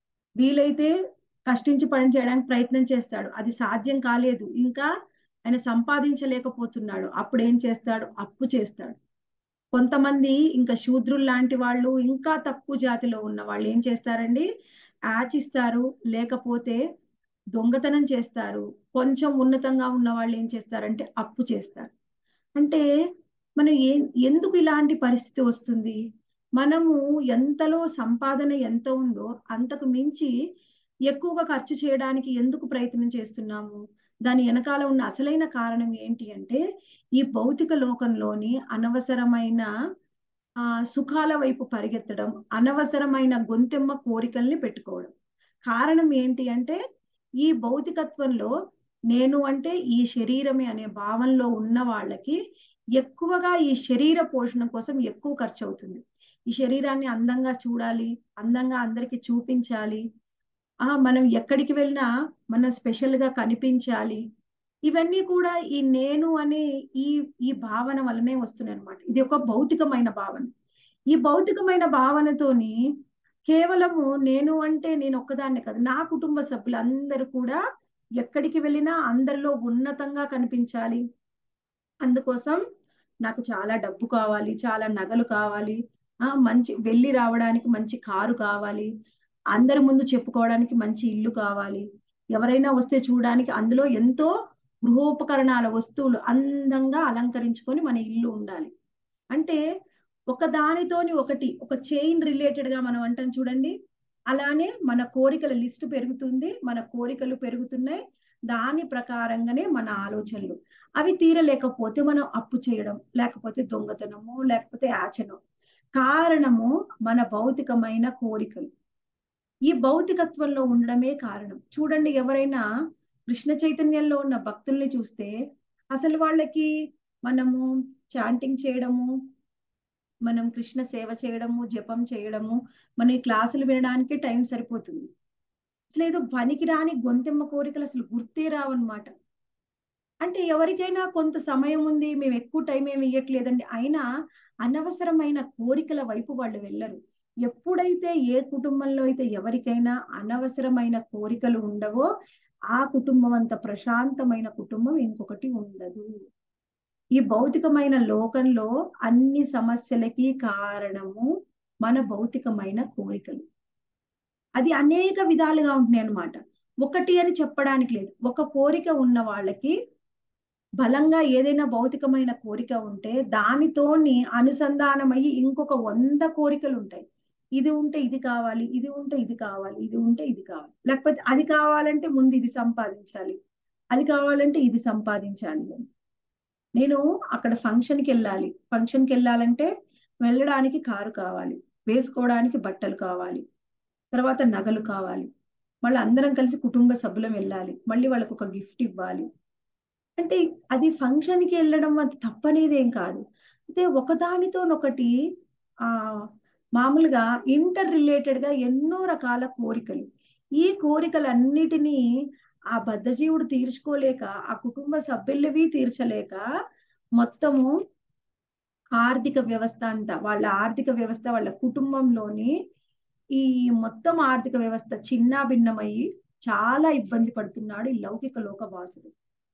వీలైతే కష్టించి పని చేయడానికి ప్రయత్నం చేస్తాడు అది సాధ్యం కాలేదు ఇంకా ఆయన సంపాదించలేకపోతున్నాడు అప్పుడు ఏం చేస్తాడు అప్పు చేస్తాడు కొంతమంది ఇంకా శూద్రులు లాంటి వాళ్ళు ఇంకా తక్కువ జాతిలో ఉన్న వాళ్ళు ఏం చేస్తారండి ఆచిస్తారు లేకపోతే దొంగతనం చేస్తారు కొంచెం ఉన్నతంగా ఉన్న వాళ్ళు ఏం చేస్తారంటే అప్పు చేస్తారు అంటే మనం ఏ ఎందుకు ఇలాంటి పరిస్థితి వస్తుంది మనము ఎంతలో సంపాదన ఎంత ఉందో అంతకు మించి ఎక్కువగా ఖర్చు చేయడానికి ఎందుకు ప్రయత్నం చేస్తున్నాము దాని వెనకాల ఉన్న అసలైన కారణం ఏంటి అంటే ఈ భౌతిక లోకంలోని అనవసరమైన ఆ సుఖాల వైపు పరిగెత్తడం అనవసరమైన గొంతెమ్మ కోరికల్ని పెట్టుకోవడం కారణం ఏంటి అంటే ఈ భౌతికత్వంలో నేను అంటే ఈ శరీరమే అనే భావంలో ఉన్న వాళ్ళకి ఎక్కువగా ఈ శరీర పోషణ కోసం ఎక్కువ ఖర్చు అవుతుంది ఈ శరీరాన్ని అందంగా చూడాలి అందంగా అందరికి చూపించాలి ఆ మనం ఎక్కడికి వెళ్ళినా మనం స్పెషల్ గా కనిపించాలి ఇవన్నీ కూడా ఈ నేను అనే ఈ ఈ భావన వల్లనే వస్తున్నాయి అనమాట ఇది ఒక భౌతికమైన భావన ఈ భౌతికమైన భావనతోని కేవలము నేను అంటే నేను ఒక్కదాన్నే కాదు నా కుటుంబ సభ్యులందరూ కూడా ఎక్కడికి వెళ్ళినా అందరిలో ఉన్నతంగా కనిపించాలి అందుకోసం నాకు చాలా డబ్బు కావాలి చాలా నగలు కావాలి ఆ మంచి వెళ్ళి రావడానికి మంచి కారు కావాలి అందరి ముందు చెప్పుకోవడానికి మంచి ఇల్లు కావాలి ఎవరైనా వస్తే చూడడానికి అందులో ఎంతో గృహోపకరణాల వస్తువులు అందంగా అలంకరించుకొని మన ఇల్లు ఉండాలి అంటే ఒక దానితోని ఒకటి ఒక చైన్ రిలేటెడ్ గా మనం అంటాం చూడండి అలానే మన కోరికల లిస్టు పెరుగుతుంది మన కోరికలు పెరుగుతున్నాయి దాని ప్రకారంగానే మన ఆలోచనలు అవి తీరలేకపోతే మనం అప్పు చేయడం లేకపోతే దొంగతనము లేకపోతే యాచనం కారణము మన భౌతికమైన కోరికలు ఈ భౌతికత్వంలో ఉండడమే కారణం చూడండి ఎవరైనా కృష్ణ చైతన్యంలో ఉన్న భక్తుల్ని చూస్తే అసలు వాళ్ళకి మనము చాంటింగ్ చేయడము మనం కృష్ణ సేవ చేయడము జపం చేయడము మన ఈ క్లాసులు వినడానికి టైం సరిపోతుంది అసలు ఏదో పనికి రాని గొంతెమ్మ కోరికలు అసలు గుర్తే రావన్నమాట అంటే ఎవరికైనా కొంత సమయం ఉంది మేము ఎక్కువ టైం ఏమి ఇవ్వట్లేదండి అయినా అనవసరమైన కోరికల వైపు వాళ్ళు వెళ్ళరు ఎప్పుడైతే ఏ కుటుంబంలో అయితే ఎవరికైనా అనవసరమైన కోరికలు ఉండవో ఆ కుటుంబం అంత ప్రశాంతమైన కుటుంబం ఇంకొకటి ఉండదు ఈ భౌతికమైన లోకంలో అన్ని సమస్యలకి కారణము మన భౌతికమైన కోరికలు అది అనేక విధాలుగా ఉంటున్నాయి అన్నమాట ఒకటి అని చెప్పడానికి లేదు ఒక కోరిక ఉన్న వాళ్ళకి బలంగా ఏదైనా భౌతికమైన కోరిక ఉంటే దానితోని అనుసంధానమయ్యి ఇంకొక వంద కోరికలు ఉంటాయి ఇది ఉంటే ఇది కావాలి ఇది ఉంటే ఇది కావాలి ఇది ఉంటే ఇది కావాలి లేకపోతే అది కావాలంటే ముందు ఇది సంపాదించాలి అది కావాలంటే ఇది సంపాదించాలి అని నేను అక్కడ ఫంక్షన్కి వెళ్ళాలి ఫంక్షన్కి వెళ్ళాలంటే వెళ్ళడానికి కారు కావాలి వేసుకోవడానికి బట్టలు కావాలి తర్వాత నగలు కావాలి మళ్ళీ అందరం కలిసి కుటుంబ సభ్యులం వెళ్ళాలి మళ్ళీ వాళ్ళకు ఒక గిఫ్ట్ ఇవ్వాలి అంటే అది ఫంక్షన్కి వెళ్ళడం అది తప్పనేది ఏం కాదు అయితే ఒకదానితోనొకటి ఆ మామూలుగా ఇంటర్ రిలేటెడ్ గా ఎన్నో రకాల కోరికలు ఈ కోరికలన్నిటినీ ఆ బద్ధజీవుడు తీర్చుకోలేక ఆ కుటుంబ సభ్యులవి తీర్చలేక మొత్తము ఆర్థిక వ్యవస్థ అంతా వాళ్ళ ఆర్థిక వ్యవస్థ వాళ్ళ కుటుంబంలోని ఈ మొత్తం ఆర్థిక వ్యవస్థ చిన్నా భిన్నమయ్యి చాలా ఇబ్బంది పడుతున్నాడు ఈ లౌకిక లోక వాసుడు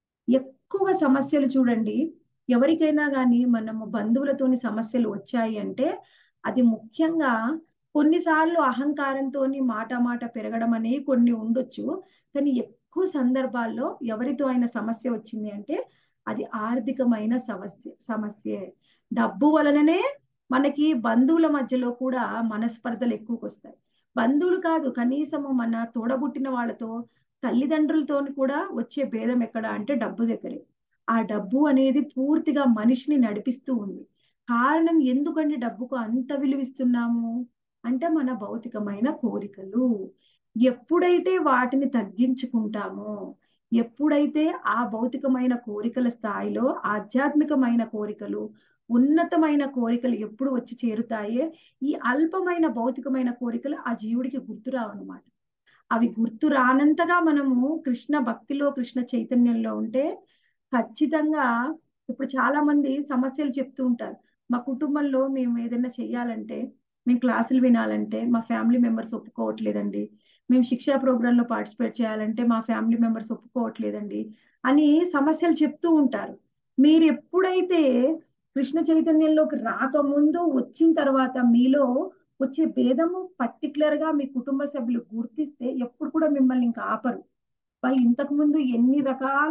ఎక్కువ సమస్యలు చూడండి ఎవరికైనా కానీ మనము బంధువులతోని సమస్యలు వచ్చాయి అంటే అది ముఖ్యంగా కొన్నిసార్లు అహంకారంతో మాట మాట పెరగడం అనేవి కొన్ని ఉండొచ్చు కానీ ఎక్కువ సందర్భాల్లో ఎవరితో అయిన సమస్య వచ్చింది అంటే అది ఆర్థికమైన సమస్య సమస్యే డబ్బు వలననే మనకి బంధువుల మధ్యలో కూడా మనస్పర్ధలు ఎక్కువకి వస్తాయి బంధువులు కాదు కనీసము మన తోడబుట్టిన వాళ్ళతో తల్లిదండ్రులతో కూడా వచ్చే భేదం ఎక్కడ అంటే డబ్బు దగ్గరే ఆ డబ్బు అనేది పూర్తిగా మనిషిని నడిపిస్తూ ఉంది కారణం ఎందుకంటే డబ్బుకు అంత విలువిస్తున్నాము అంటే మన భౌతికమైన కోరికలు ఎప్పుడైతే వాటిని తగ్గించుకుంటామో ఎప్పుడైతే ఆ భౌతికమైన కోరికల స్థాయిలో ఆధ్యాత్మికమైన కోరికలు ఉన్నతమైన కోరికలు ఎప్పుడు వచ్చి చేరుతాయే ఈ అల్పమైన భౌతికమైన కోరికలు ఆ జీవుడికి గుర్తురావన్నమాట అవి గుర్తు రానంతగా మనము కృష్ణ భక్తిలో కృష్ణ చైతన్యంలో ఉంటే ఖచ్చితంగా ఇప్పుడు చాలా మంది సమస్యలు చెప్తూ ఉంటారు మా కుటుంబంలో మేము ఏదైనా చెయ్యాలంటే మేము క్లాసులు వినాలంటే మా ఫ్యామిలీ మెంబర్స్ ఒప్పుకోవట్లేదండి మేము శిక్షా ప్రోగ్రాంలో పార్టిసిపేట్ చేయాలంటే మా ఫ్యామిలీ మెంబర్స్ ఒప్పుకోవట్లేదండి అని సమస్యలు చెప్తూ ఉంటారు మీరు ఎప్పుడైతే కృష్ణ చైతన్యంలోకి రాకముందు వచ్చిన తర్వాత మీలో వచ్చే భేదము పర్టికులర్ గా మీ కుటుంబ సభ్యులు గుర్తిస్తే ఎప్పుడు కూడా మిమ్మల్ని ఇంకా ఆపరు బా ఇంతకు ముందు ఎన్ని రకాల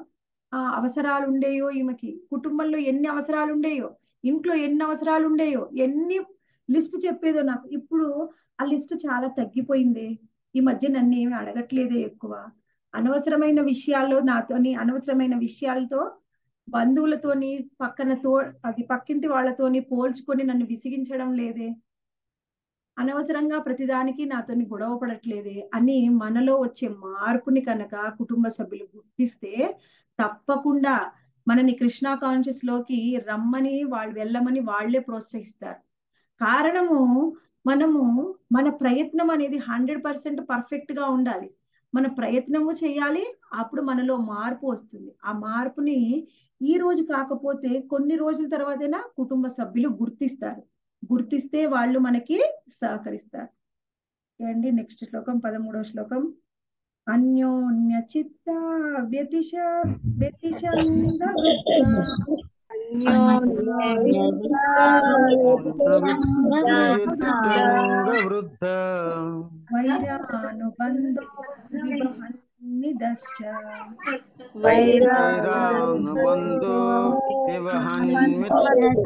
ఆ, అవసరాలు ఉండేయో ఈమెకి కుటుంబంలో ఎన్ని అవసరాలు ఉండేయో ఇంట్లో ఎన్ని అవసరాలు ఉండేయో ఎన్ని లిస్ట్ చెప్పేదో నాకు ఇప్పుడు ఆ లిస్ట్ చాలా తగ్గిపోయింది ఈ మధ్య నన్ను ఏమి అడగట్లేదే ఎక్కువ అనవసరమైన విషయాల్లో నాతోని అనవసరమైన విషయాలతో బంధువులతోని పక్కన తో అది పక్కింటి వాళ్ళతోని పోల్చుకొని నన్ను విసిగించడం లేదే అనవసరంగా ప్రతిదానికి నాతోని గొడవ పడట్లేదే అని మనలో వచ్చే మార్పుని కనుక కుటుంబ సభ్యులు గుర్తిస్తే తప్పకుండా మనని కృష్ణ కాన్షియస్ లోకి రమ్మని వాళ్ళు వెళ్ళమని వాళ్ళే ప్రోత్సహిస్తారు కారణము మనము మన ప్రయత్నం అనేది హండ్రెడ్ పర్సెంట్ పర్ఫెక్ట్ గా ఉండాలి మన ప్రయత్నము చేయాలి అప్పుడు మనలో మార్పు వస్తుంది ఆ మార్పుని ఈ రోజు కాకపోతే కొన్ని రోజుల తర్వాతైనా కుటుంబ సభ్యులు గుర్తిస్తారు గుర్తిస్తే వాళ్ళు మనకి సహకరిస్తారు అండి నెక్స్ట్ శ్లోకం పదమూడవ శ్లోకం అన్యోన్య చిత్త వ్యతిశ వ్యతిశంగ వృద్ధ వైరానుబంధో వివహన్నిదశ్చ వైరానుబంధో వివహన్మిచ్చ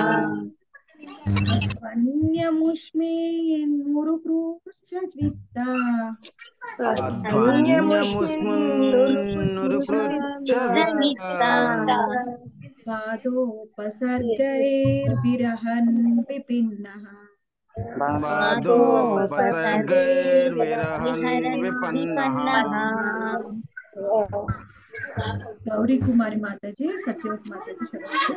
వన్యముష్మీన్మురుకృశ్చ ద్విత్త అధ్వన్యముస్మున్నురుపృచ్చ పాదోపసర్గైర్విరహన్ విపిన్నః బాధోపసర్గైర్విరహన్ విపన్నః గౌరీ కుమారి మాతాజీ సత్యవతి మాతాజీ చదవండి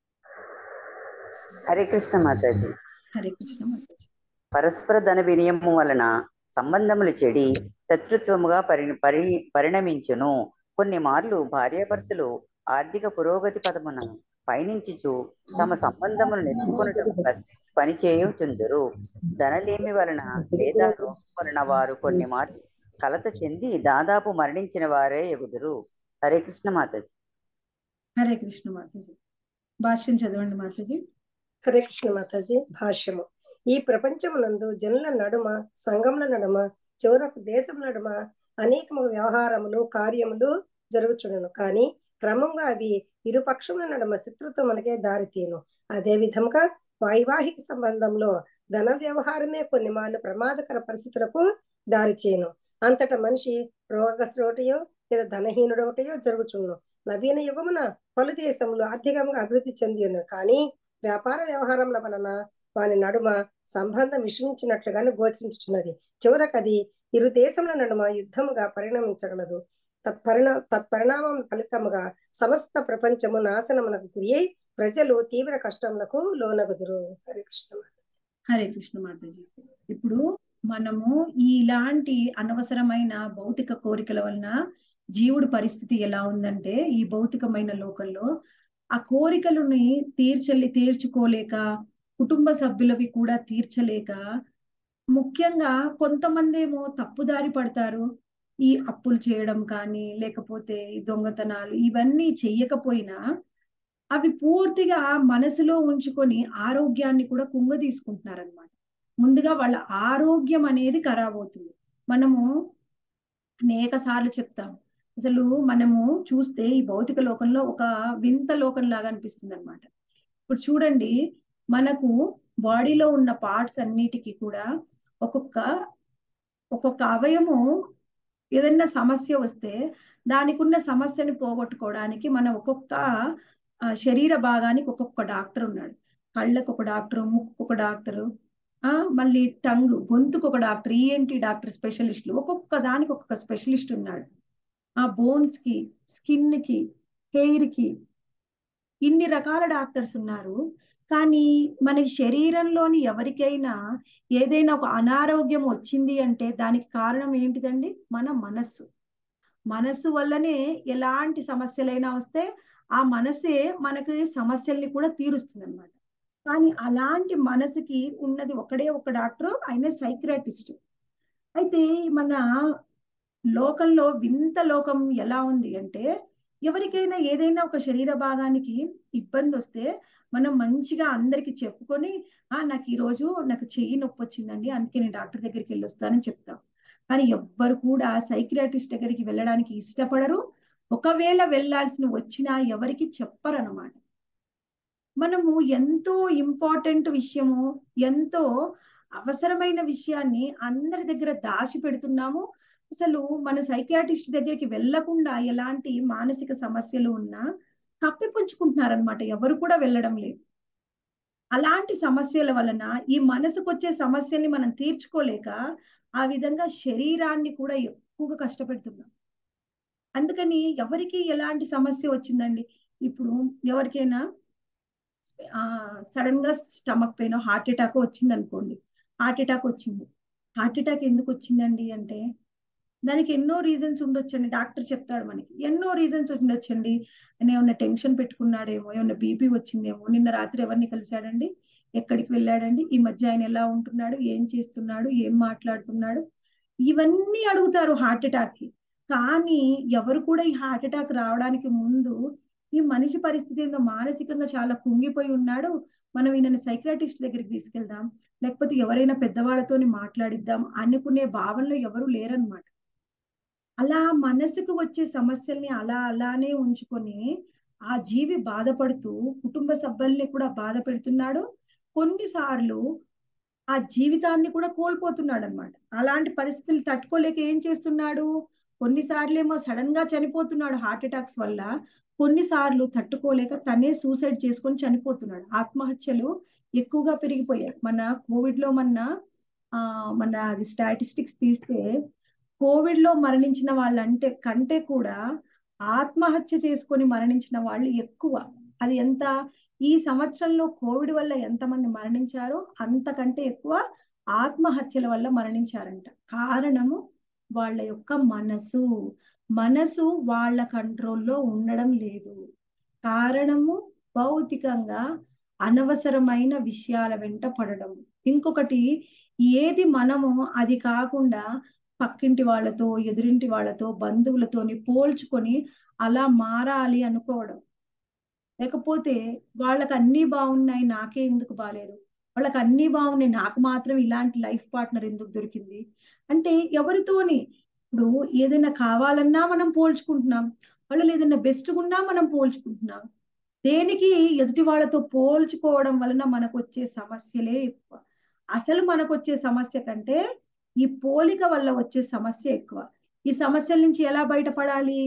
హరే కృష్ణ మాతాజీ హరే కృష్ణ మాతాజీ పరస్పర ధన వినియమం వలన సంబంధములు చెడి శత్రుత్వముగా పరి పరి పరిణమించును కొన్ని మార్లు భార్యాభర్తలు ఆర్థిక పురోగతి పదమున పయనించుచు తమ సంబంధములు నెచ్చుకొనుటకు ప్రశ్నించి పని చేయుచుందురు ధనలేమి వలన లేదా రోగం వలన వారు కొన్ని మార్లు కలత చెంది దాదాపు మరణించిన వారే ఎగుదురు హరే కృష్ణ మాతాజీ హరే కృష్ణ మాతాజీ భాష్యం చదవండి మాతాజీ హరే కృష్ణ మాతాజీ భాష్యము ఈ ప్రపంచమునందు జనుల నడుమ సంఘముల నడుమ చివరకు దేశం నడుమ అనేకము వ్యవహారములు కార్యములు జరుగుచుండును కానీ క్రమంగా అవి ఇరు పక్షముల నడుమ శత్రుత్వమునకే దారితీను అదే విధముగా వైవాహిక సంబంధంలో ధన వ్యవహారమే కొన్ని మార్లు ప్రమాదకర పరిస్థితులకు దారిచేయను అంతటా మనిషి రోగశ్రోటయో లేదా ధనహీనుడొకటయో జరుగుచుండు నవీన యుగమున పలు దేశములు ఆర్థికంగా అభివృద్ధి చెంది ఉన్నవి కానీ వ్యాపార వ్యవహారముల వలన వాని నడుమ సంబంధం విషమించినట్లుగానే గోచరించుచున్నది చివరకది ఇరు దేశముల నడుమ యుద్ధముగా పరిణమించగలదు తత్పరిణ తత్పరిణామం ఫలితముగా సమస్త ప్రపంచము నాశనమునకు గురి అయి ప్రజలు తీవ్ర కష్టములకు లోనగుదురు హరే కృష్ణ హరే కృష్ణ మాతాజీ ఇప్పుడు మనము ఇలాంటి అనవసరమైన భౌతిక కోరికల వలన జీవుడి పరిస్థితి ఎలా ఉందంటే ఈ భౌతికమైన లోకంలో ఆ కోరికలని తీర్చలే తీర్చుకోలేక కుటుంబ సభ్యులవి కూడా తీర్చలేక ముఖ్యంగా కొంతమంది ఏమో తప్పుదారి పడతారు ఈ అప్పులు చేయడం కానీ లేకపోతే ఈ దొంగతనాలు ఇవన్నీ చెయ్యకపోయినా అవి పూర్తిగా మనసులో ఉంచుకొని ఆరోగ్యాన్ని కూడా కుంగ తీసుకుంటున్నారనమాట ముందుగా వాళ్ళ ఆరోగ్యం అనేది ఖరాబ్ అవుతుంది మనము అనేక సార్లు చెప్తాం అసలు మనము చూస్తే ఈ భౌతిక లోకంలో ఒక వింత లోకం లాగా అనిపిస్తుంది అనమాట ఇప్పుడు చూడండి మనకు బాడీలో ఉన్న పార్ట్స్ అన్నిటికీ కూడా ఒక్కొక్క ఒక్కొక్క అవయము ఏదైనా సమస్య వస్తే దానికి ఉన్న సమస్యని పోగొట్టుకోవడానికి మన ఒక్కొక్క శరీర భాగానికి ఒక్కొక్క డాక్టర్ ఉన్నాడు కళ్ళకు ఒక డాక్టర్ ముక్కు ఒక డాక్టరు ఆ మళ్ళీ టంగ్ గొంతుకు ఒక డాక్టర్ ఈఎన్టీ డాక్టర్ స్పెషలిస్టులు ఒక్కొక్క దానికి ఒక్కొక్క స్పెషలిస్ట్ ఉన్నాడు ఆ బోన్స్ కి స్కిన్ కి హెయిర్ కి ఇన్ని రకాల డాక్టర్స్ ఉన్నారు కానీ మన శరీరంలోని ఎవరికైనా ఏదైనా ఒక అనారోగ్యం వచ్చింది అంటే దానికి కారణం ఏంటిదండి మన మనస్సు మనస్సు వల్లనే ఎలాంటి సమస్యలైనా వస్తే ఆ మనసే మనకి సమస్యల్ని కూడా తీరుస్తుంది అనమాట కానీ అలాంటి మనసుకి ఉన్నది ఒకడే ఒక డాక్టర్ ఆయన సైక్రాటిస్ట్ అయితే మన లోకంలో వింత లోకం ఎలా ఉంది అంటే ఎవరికైనా ఏదైనా ఒక శరీర భాగానికి ఇబ్బంది వస్తే మనం మంచిగా అందరికి చెప్పుకొని ఆ నాకు ఈరోజు నాకు చెయ్యి నొప్పి వచ్చిందండి అందుకే నేను డాక్టర్ దగ్గరికి వెళ్ళి వస్తానని చెప్తాం కానీ ఎవ్వరు కూడా సైక్రాటిస్ట్ దగ్గరికి వెళ్ళడానికి ఇష్టపడరు ఒకవేళ వెళ్ళాల్సిన వచ్చినా ఎవరికి చెప్పరనమాట మనము ఎంతో ఇంపార్టెంట్ విషయము ఎంతో అవసరమైన విషయాన్ని అందరి దగ్గర దాచి పెడుతున్నాము అసలు మన సైకియాటిస్ట్ దగ్గరికి వెళ్లకుండా ఎలాంటి మానసిక సమస్యలు ఉన్నా కప్పిపుంచుకుంటున్నారనమాట ఎవరు కూడా వెళ్ళడం లేదు అలాంటి సమస్యల వలన ఈ మనసుకు వచ్చే సమస్యల్ని మనం తీర్చుకోలేక ఆ విధంగా శరీరాన్ని కూడా ఎక్కువగా కష్టపెడుతున్నాం అందుకని ఎవరికి ఎలాంటి సమస్య వచ్చిందండి ఇప్పుడు ఎవరికైనా ఆ సడన్ గా స్టమక్ పెయిన్ హార్ట్ అటాక్ వచ్చింది అనుకోండి హార్ట్ అటాక్ వచ్చింది హార్ట్ అటాక్ ఎందుకు వచ్చిందండి అంటే దానికి ఎన్నో రీజన్స్ ఉండొచ్చండి డాక్టర్ చెప్తాడు మనకి ఎన్నో రీజన్స్ ఉండొచ్చండి ఆయన ఏమన్నా టెన్షన్ పెట్టుకున్నాడేమో ఏమన్నా బీపీ వచ్చిందేమో నిన్న రాత్రి ఎవరిని కలిశాడండి ఎక్కడికి వెళ్ళాడండి ఈ మధ్య ఆయన ఎలా ఉంటున్నాడు ఏం చేస్తున్నాడు ఏం మాట్లాడుతున్నాడు ఇవన్నీ అడుగుతారు హార్ట్ అటాక్ కి కానీ ఎవరు కూడా ఈ హార్ట్ అటాక్ రావడానికి ముందు ఈ మనిషి పరిస్థితి ఏందో మానసికంగా చాలా కుంగిపోయి ఉన్నాడు మనం ఈయనని సైక్రాటిస్ట్ దగ్గరికి తీసుకెళ్దాం లేకపోతే ఎవరైనా పెద్దవాళ్ళతోని మాట్లాడిద్దాం అనుకునే భావనలో ఎవరు లేరనమాట అలా మనసుకు వచ్చే సమస్యల్ని అలా అలానే ఉంచుకొని ఆ జీవి బాధపడుతూ కుటుంబ సభ్యుల్ని కూడా బాధ పెడుతున్నాడు కొన్నిసార్లు ఆ జీవితాన్ని కూడా కోల్పోతున్నాడు అనమాట అలాంటి పరిస్థితులు తట్టుకోలేక ఏం చేస్తున్నాడు కొన్నిసార్లు ఏమో సడన్ గా చనిపోతున్నాడు హార్ట్ అటాక్స్ వల్ల కొన్నిసార్లు తట్టుకోలేక తనే సూసైడ్ చేసుకొని చనిపోతున్నాడు ఆత్మహత్యలు ఎక్కువగా పెరిగిపోయాయి మన కోవిడ్ లో మన ఆ మన అది స్టాటిస్టిక్స్ తీస్తే కోవిడ్ లో మరణించిన వాళ్ళంటే కంటే కూడా ఆత్మహత్య చేసుకొని మరణించిన వాళ్ళు ఎక్కువ అది ఎంత ఈ సంవత్సరంలో కోవిడ్ వల్ల ఎంతమంది మరణించారో అంతకంటే ఎక్కువ ఆత్మహత్యల వల్ల మరణించారంట కారణము వాళ్ళ యొక్క మనసు మనసు వాళ్ళ కంట్రోల్లో ఉండడం లేదు కారణము భౌతికంగా అనవసరమైన విషయాల వెంట పడడం ఇంకొకటి ఏది మనము అది కాకుండా పక్కింటి వాళ్ళతో ఎదురింటి వాళ్ళతో బంధువులతోని పోల్చుకొని అలా మారాలి అనుకోవడం లేకపోతే వాళ్ళకి అన్నీ బాగున్నాయి నాకే ఎందుకు బాలేరు వాళ్ళకి అన్నీ బాగున్నాయి నాకు మాత్రం ఇలాంటి లైఫ్ పార్ట్నర్ ఎందుకు దొరికింది అంటే ఎవరితోని ఇప్పుడు ఏదైనా కావాలన్నా మనం పోల్చుకుంటున్నాం వాళ్ళు ఏదైనా బెస్ట్ ఉన్నా మనం పోల్చుకుంటున్నాం దేనికి ఎదుటి వాళ్ళతో పోల్చుకోవడం వలన మనకు వచ్చే సమస్యలే ఎక్కువ అసలు మనకు వచ్చే సమస్య కంటే ఈ పోలిక వల్ల వచ్చే సమస్య ఎక్కువ ఈ సమస్యల నుంచి ఎలా బయటపడాలి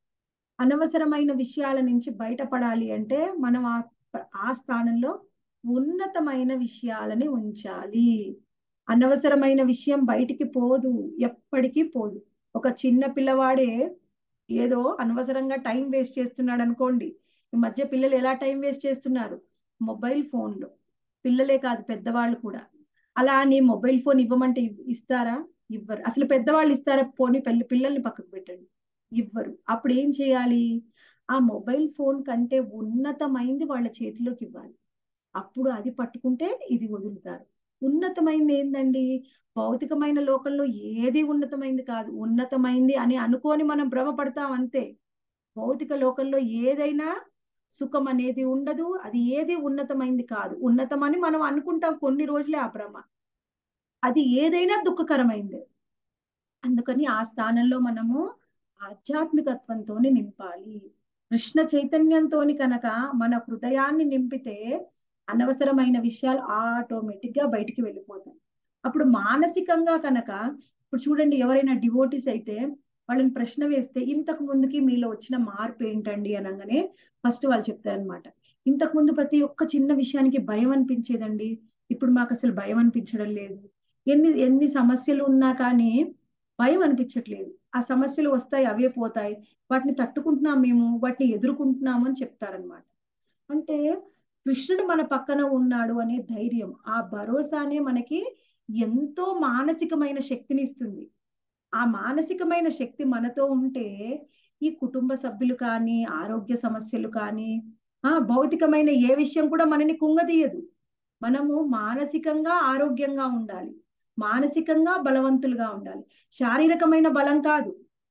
అనవసరమైన విషయాల నుంచి బయటపడాలి అంటే మనం ఆ ఆ స్థానంలో ఉన్నతమైన విషయాలని ఉంచాలి అనవసరమైన విషయం బయటికి పోదు ఎప్పటికీ పోదు ఒక చిన్న పిల్లవాడే ఏదో అనవసరంగా టైం వేస్ట్ చేస్తున్నాడు అనుకోండి ఈ మధ్య పిల్లలు ఎలా టైం వేస్ట్ చేస్తున్నారు మొబైల్ ఫోన్లో పిల్లలే కాదు పెద్దవాళ్ళు కూడా అలా అని మొబైల్ ఫోన్ ఇవ్వమంటే ఇవ్- ఇస్తారా ఇవ్వరు అసలు పెద్దవాళ్ళు ఇస్తారా పోనీ పిల్ల పిల్లల్ని పక్కకు పెట్టండి ఇవ్వరు అప్పుడు ఏం చేయాలి ఆ మొబైల్ ఫోన్ కంటే ఉన్నతమైంది వాళ్ళ చేతిలోకి ఇవ్వాలి అప్పుడు అది పట్టుకుంటే ఇది వదులుతారు ఉన్నతమైంది ఏందండి భౌతికమైన లోకంలో ఏది ఉన్నతమైంది కాదు ఉన్నతమైంది అని అనుకొని మనం భ్రమపడతాం అంతే భౌతిక లోకంలో ఏదైనా సుఖం అనేది ఉండదు అది ఏది ఉన్నతమైంది కాదు ఉన్నతమని మనం అనుకుంటాం కొన్ని రోజులే ఆ భ్రమ అది ఏదైనా దుఃఖకరమైంది అందుకని ఆ స్థానంలో మనము ఆధ్యాత్మికత్వంతో నింపాలి కృష్ణ చైతన్యంతోని కనుక మన హృదయాన్ని నింపితే అనవసరమైన విషయాలు ఆటోమేటిక్ గా బయటికి వెళ్ళిపోతాయి అప్పుడు మానసికంగా కనుక ఇప్పుడు చూడండి ఎవరైనా డివోటీస్ అయితే వాళ్ళని ప్రశ్న వేస్తే ఇంతకు ముందుకి మీలో వచ్చిన మార్పు ఏంటండి అనగానే ఫస్ట్ వాళ్ళు చెప్తారనమాట ఇంతకు ముందు ప్రతి ఒక్క చిన్న విషయానికి భయం అనిపించేదండి ఇప్పుడు మాకు అసలు భయం అనిపించడం లేదు ఎన్ని ఎన్ని సమస్యలు ఉన్నా కానీ భయం అనిపించట్లేదు ఆ సమస్యలు వస్తాయి అవే పోతాయి వాటిని తట్టుకుంటున్నాం మేము వాటిని ఎదుర్కొంటున్నాము అని చెప్తారనమాట అంటే కృష్ణుడు మన పక్కన ఉన్నాడు అనే ధైర్యం ఆ భరోసానే మనకి ఎంతో మానసికమైన శక్తిని ఇస్తుంది ఆ మానసికమైన శక్తి మనతో ఉంటే ఈ కుటుంబ సభ్యులు కానీ ఆరోగ్య సమస్యలు కానీ ఆ భౌతికమైన ఏ విషయం కూడా మనని కుంగదీయదు మనము మానసికంగా ఆరోగ్యంగా ఉండాలి మానసికంగా బలవంతులుగా ఉండాలి శారీరకమైన బలం కాదు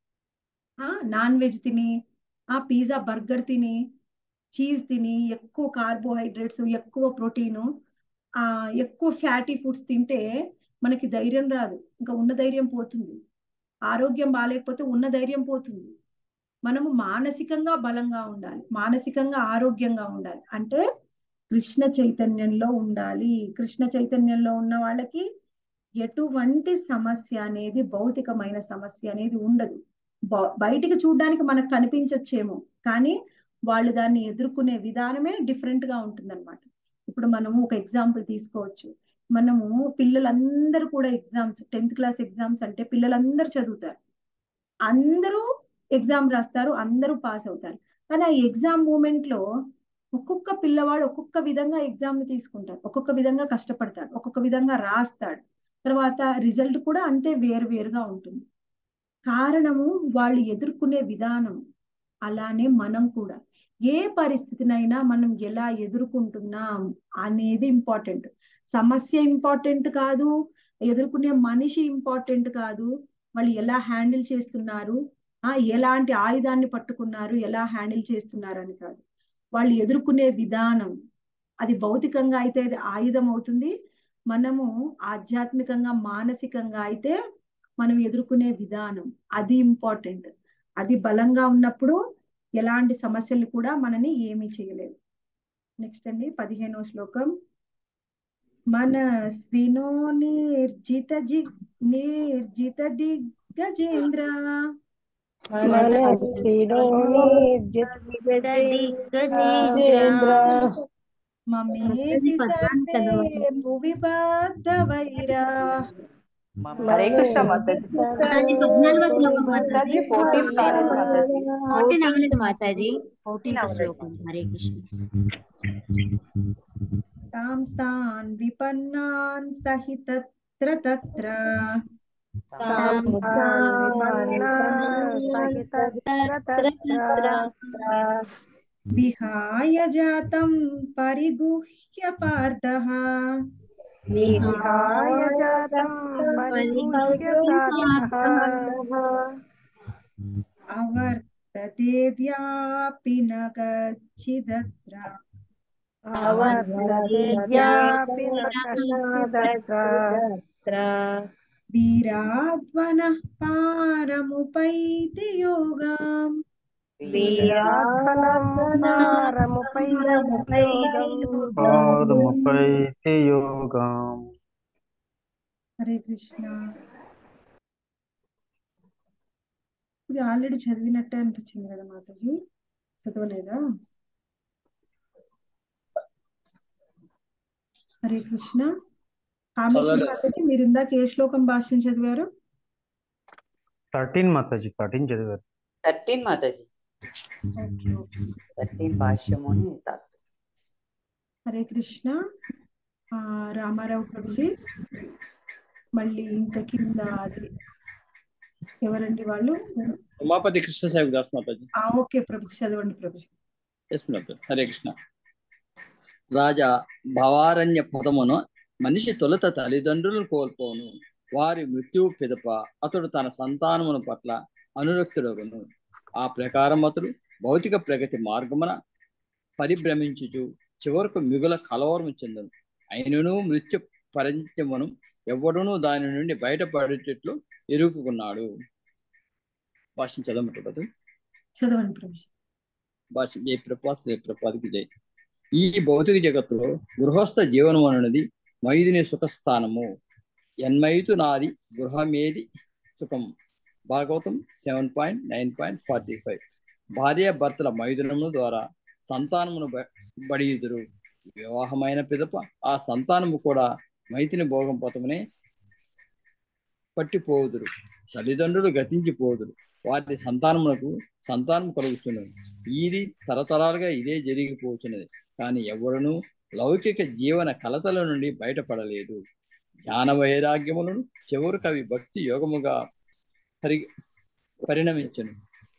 ఆ నాన్ వెజ్ తిని ఆ పిజ్జా బర్గర్ తిని చీజ్ తిని ఎక్కువ కార్బోహైడ్రేట్స్ ఎక్కువ ప్రోటీను ఆ ఎక్కువ ఫ్యాటీ ఫుడ్స్ తింటే మనకి ధైర్యం రాదు ఇంకా ఉన్న ధైర్యం పోతుంది ఆరోగ్యం బాగాలేకపోతే ఉన్న ధైర్యం పోతుంది మనము మానసికంగా బలంగా ఉండాలి మానసికంగా ఆరోగ్యంగా ఉండాలి అంటే కృష్ణ చైతన్యంలో ఉండాలి కృష్ణ చైతన్యంలో ఉన్న వాళ్ళకి ఎటువంటి సమస్య అనేది భౌతికమైన సమస్య అనేది ఉండదు బ- బయటికి చూడడానికి మనకు కనిపించొచ్చేమో కానీ వాళ్ళు దాన్ని ఎదుర్కొనే విధానమే డిఫరెంట్ గా ఉంటుందన్నమాట ఇప్పుడు మనము ఒక ఎగ్జాంపుల్ తీసుకోవచ్చు మనము పిల్లలందరూ కూడా ఎగ్జామ్స్ టెన్త్ క్లాస్ ఎగ్జామ్స్ అంటే పిల్లలందరూ చదువుతారు అందరూ ఎగ్జామ్ రాస్తారు అందరూ పాస్ అవుతారు కానీ ఆ ఎగ్జామ్ మూమెంట్ లో ఒక్కొక్క పిల్లవాడు ఒక్కొక్క విధంగా ఎగ్జామ్ ని తీసుకుంటాడు ఒక్కొక్క విధంగా కష్టపడతాడు ఒక్కొక్క విధంగా రాస్తాడు తర్వాత రిజల్ట్ కూడా అంతే వేరు వేరుగా ఉంటుంది కారణము వాళ్ళు ఎదుర్కొనే విధానం అలానే మనం కూడా ఏ పరిస్థితినైనా మనం ఎలా ఎదుర్కొంటున్నాం అనేది ఇంపార్టెంట్ సమస్య ఇంపార్టెంట్ కాదు ఎదుర్కొనే మనిషి ఇంపార్టెంట్ కాదు వాళ్ళు ఎలా హ్యాండిల్ చేస్తున్నారు ఆ ఎలాంటి ఆయుధాన్ని పట్టుకున్నారు ఎలా హ్యాండిల్ చేస్తున్నారు అని కాదు వాళ్ళు ఎదుర్కొనే విధానం అది భౌతికంగా అయితే అది ఆయుధం అవుతుంది మనము ఆధ్యాత్మికంగా మానసికంగా అయితే మనం ఎదుర్కొనే విధానం అది ఇంపార్టెంట్ అది బలంగా ఉన్నప్పుడు ఎలాంటి సమస్యలు కూడా మనని ఏమీ చేయలేవు నెక్స్ట్ అండి పదిహేనో శ్లోకం మనస్వినో నిర్జిత జి నిర్జిత దిగ్గజేంద్ర మనస్వినో నిర్జితేంద్ర మమేతి సర్వే భువి బాధవైరా హరే కృష్ణ మాతాజీ మాతాజీ పద్నాలుగో శ్లోకం మాతాజీ మాతాజీ ఫోర్టీన్ కాలేదు మాతాజీ ఫోర్టీన్ అవ్వలేదు మాతాజీ ఫోర్టీన్ శ్లోకం హరే కృష్ణ తాం స్తాన్ విపన్నాన్ సహితత్ర తత్ర విహాయ జాతం పరిగుహ్య పార్థః విహాయ జాతం పరిగుహ్య సాధః అవర్తతేద్యాపి న గచ్చిదత్ర అవర్తతేద్యాపి న కశ్చిదత్ర వీరాధ్వనః పారముపైతి యోగాం వీరాధనముపై పాదముపైతి యోగం హరే కృష్ణ ఇది ఆల్రెడీ చదివినట్టే అనిపించింది కదా మాతాజీ చదవలేదా హరే కృష్ణ కామేశ్వరి చదవలేదు. మాతాజీ మీరు ఇందాక ఏ శ్లోకం భాష్యం చదివారు థర్టీన్ మాతాజీ థర్టీన్ చదివారు thirteen Mataji okay okay thirteen భాష్యము అని తాత్పర్యం. హరే కృష్ణ ఆ, రామారావు ప్రభుజీ మళ్ళీ ఇంకా కింద అది ఎవరండి వాళ్ళు ఉమాపతి కృష్ణ సాహిబ్ దాస్ మాతాజీ ఆ, ఓకే ప్రభుజీ చదవండి ప్రభుజీ ఎస్ మాతాజీ హరే కృష్ణ రాజా భవారణ్య పదమును మనిషి తొలుత తల్లిదండ్రులను కోల్పోను వారి మృత్యువు పిదప అతడు తన సంతానమును పట్ల అనురక్తుడగును ఆ ప్రకారం అతడు భౌతిక ప్రగతి మార్గమున పరిభ్రమించుచు చివరకు మిగుల కలవరము చెందును అయినను మృత్యు పరంచమును ఎవడునూ దాని నుండి బయటపడేటట్లు ఎరుకుకున్నాడు భాషను చదవమంటారు చదవండి ప్రభుజీ భాష జై ప్రపాస్ జై ప్రపాదికి జై ఈ భౌతిక జగత్తులో గృహస్థ జీవనం అనేది మైదుని సుఖస్థానము ఎన్మైతు నాది గృహమేది సుఖం Bhagavatam seven point nine point forty five భార్య భర్తల మైదునము ద్వారా సంతానమును బ- బడియుదురు వివాహమైన పిదప ఆ సంతానము కూడా మైతిని భోగం పతమునే పట్టిపోదురు తల్లిదండ్రులు గతించిపోదురు వారి సంతానమునకు సంతానం కలుగుతున్నది ఇది తరతరాలుగా ఇదే జరిగిపోతున్నది కానీ ఎవడను లౌకిక జీవన కలతల నుండి బయటపడలేదు జ్ఞాన వైరాగ్యములను చివరికి అవి భక్తి యోగముగా పరి పరిణమించను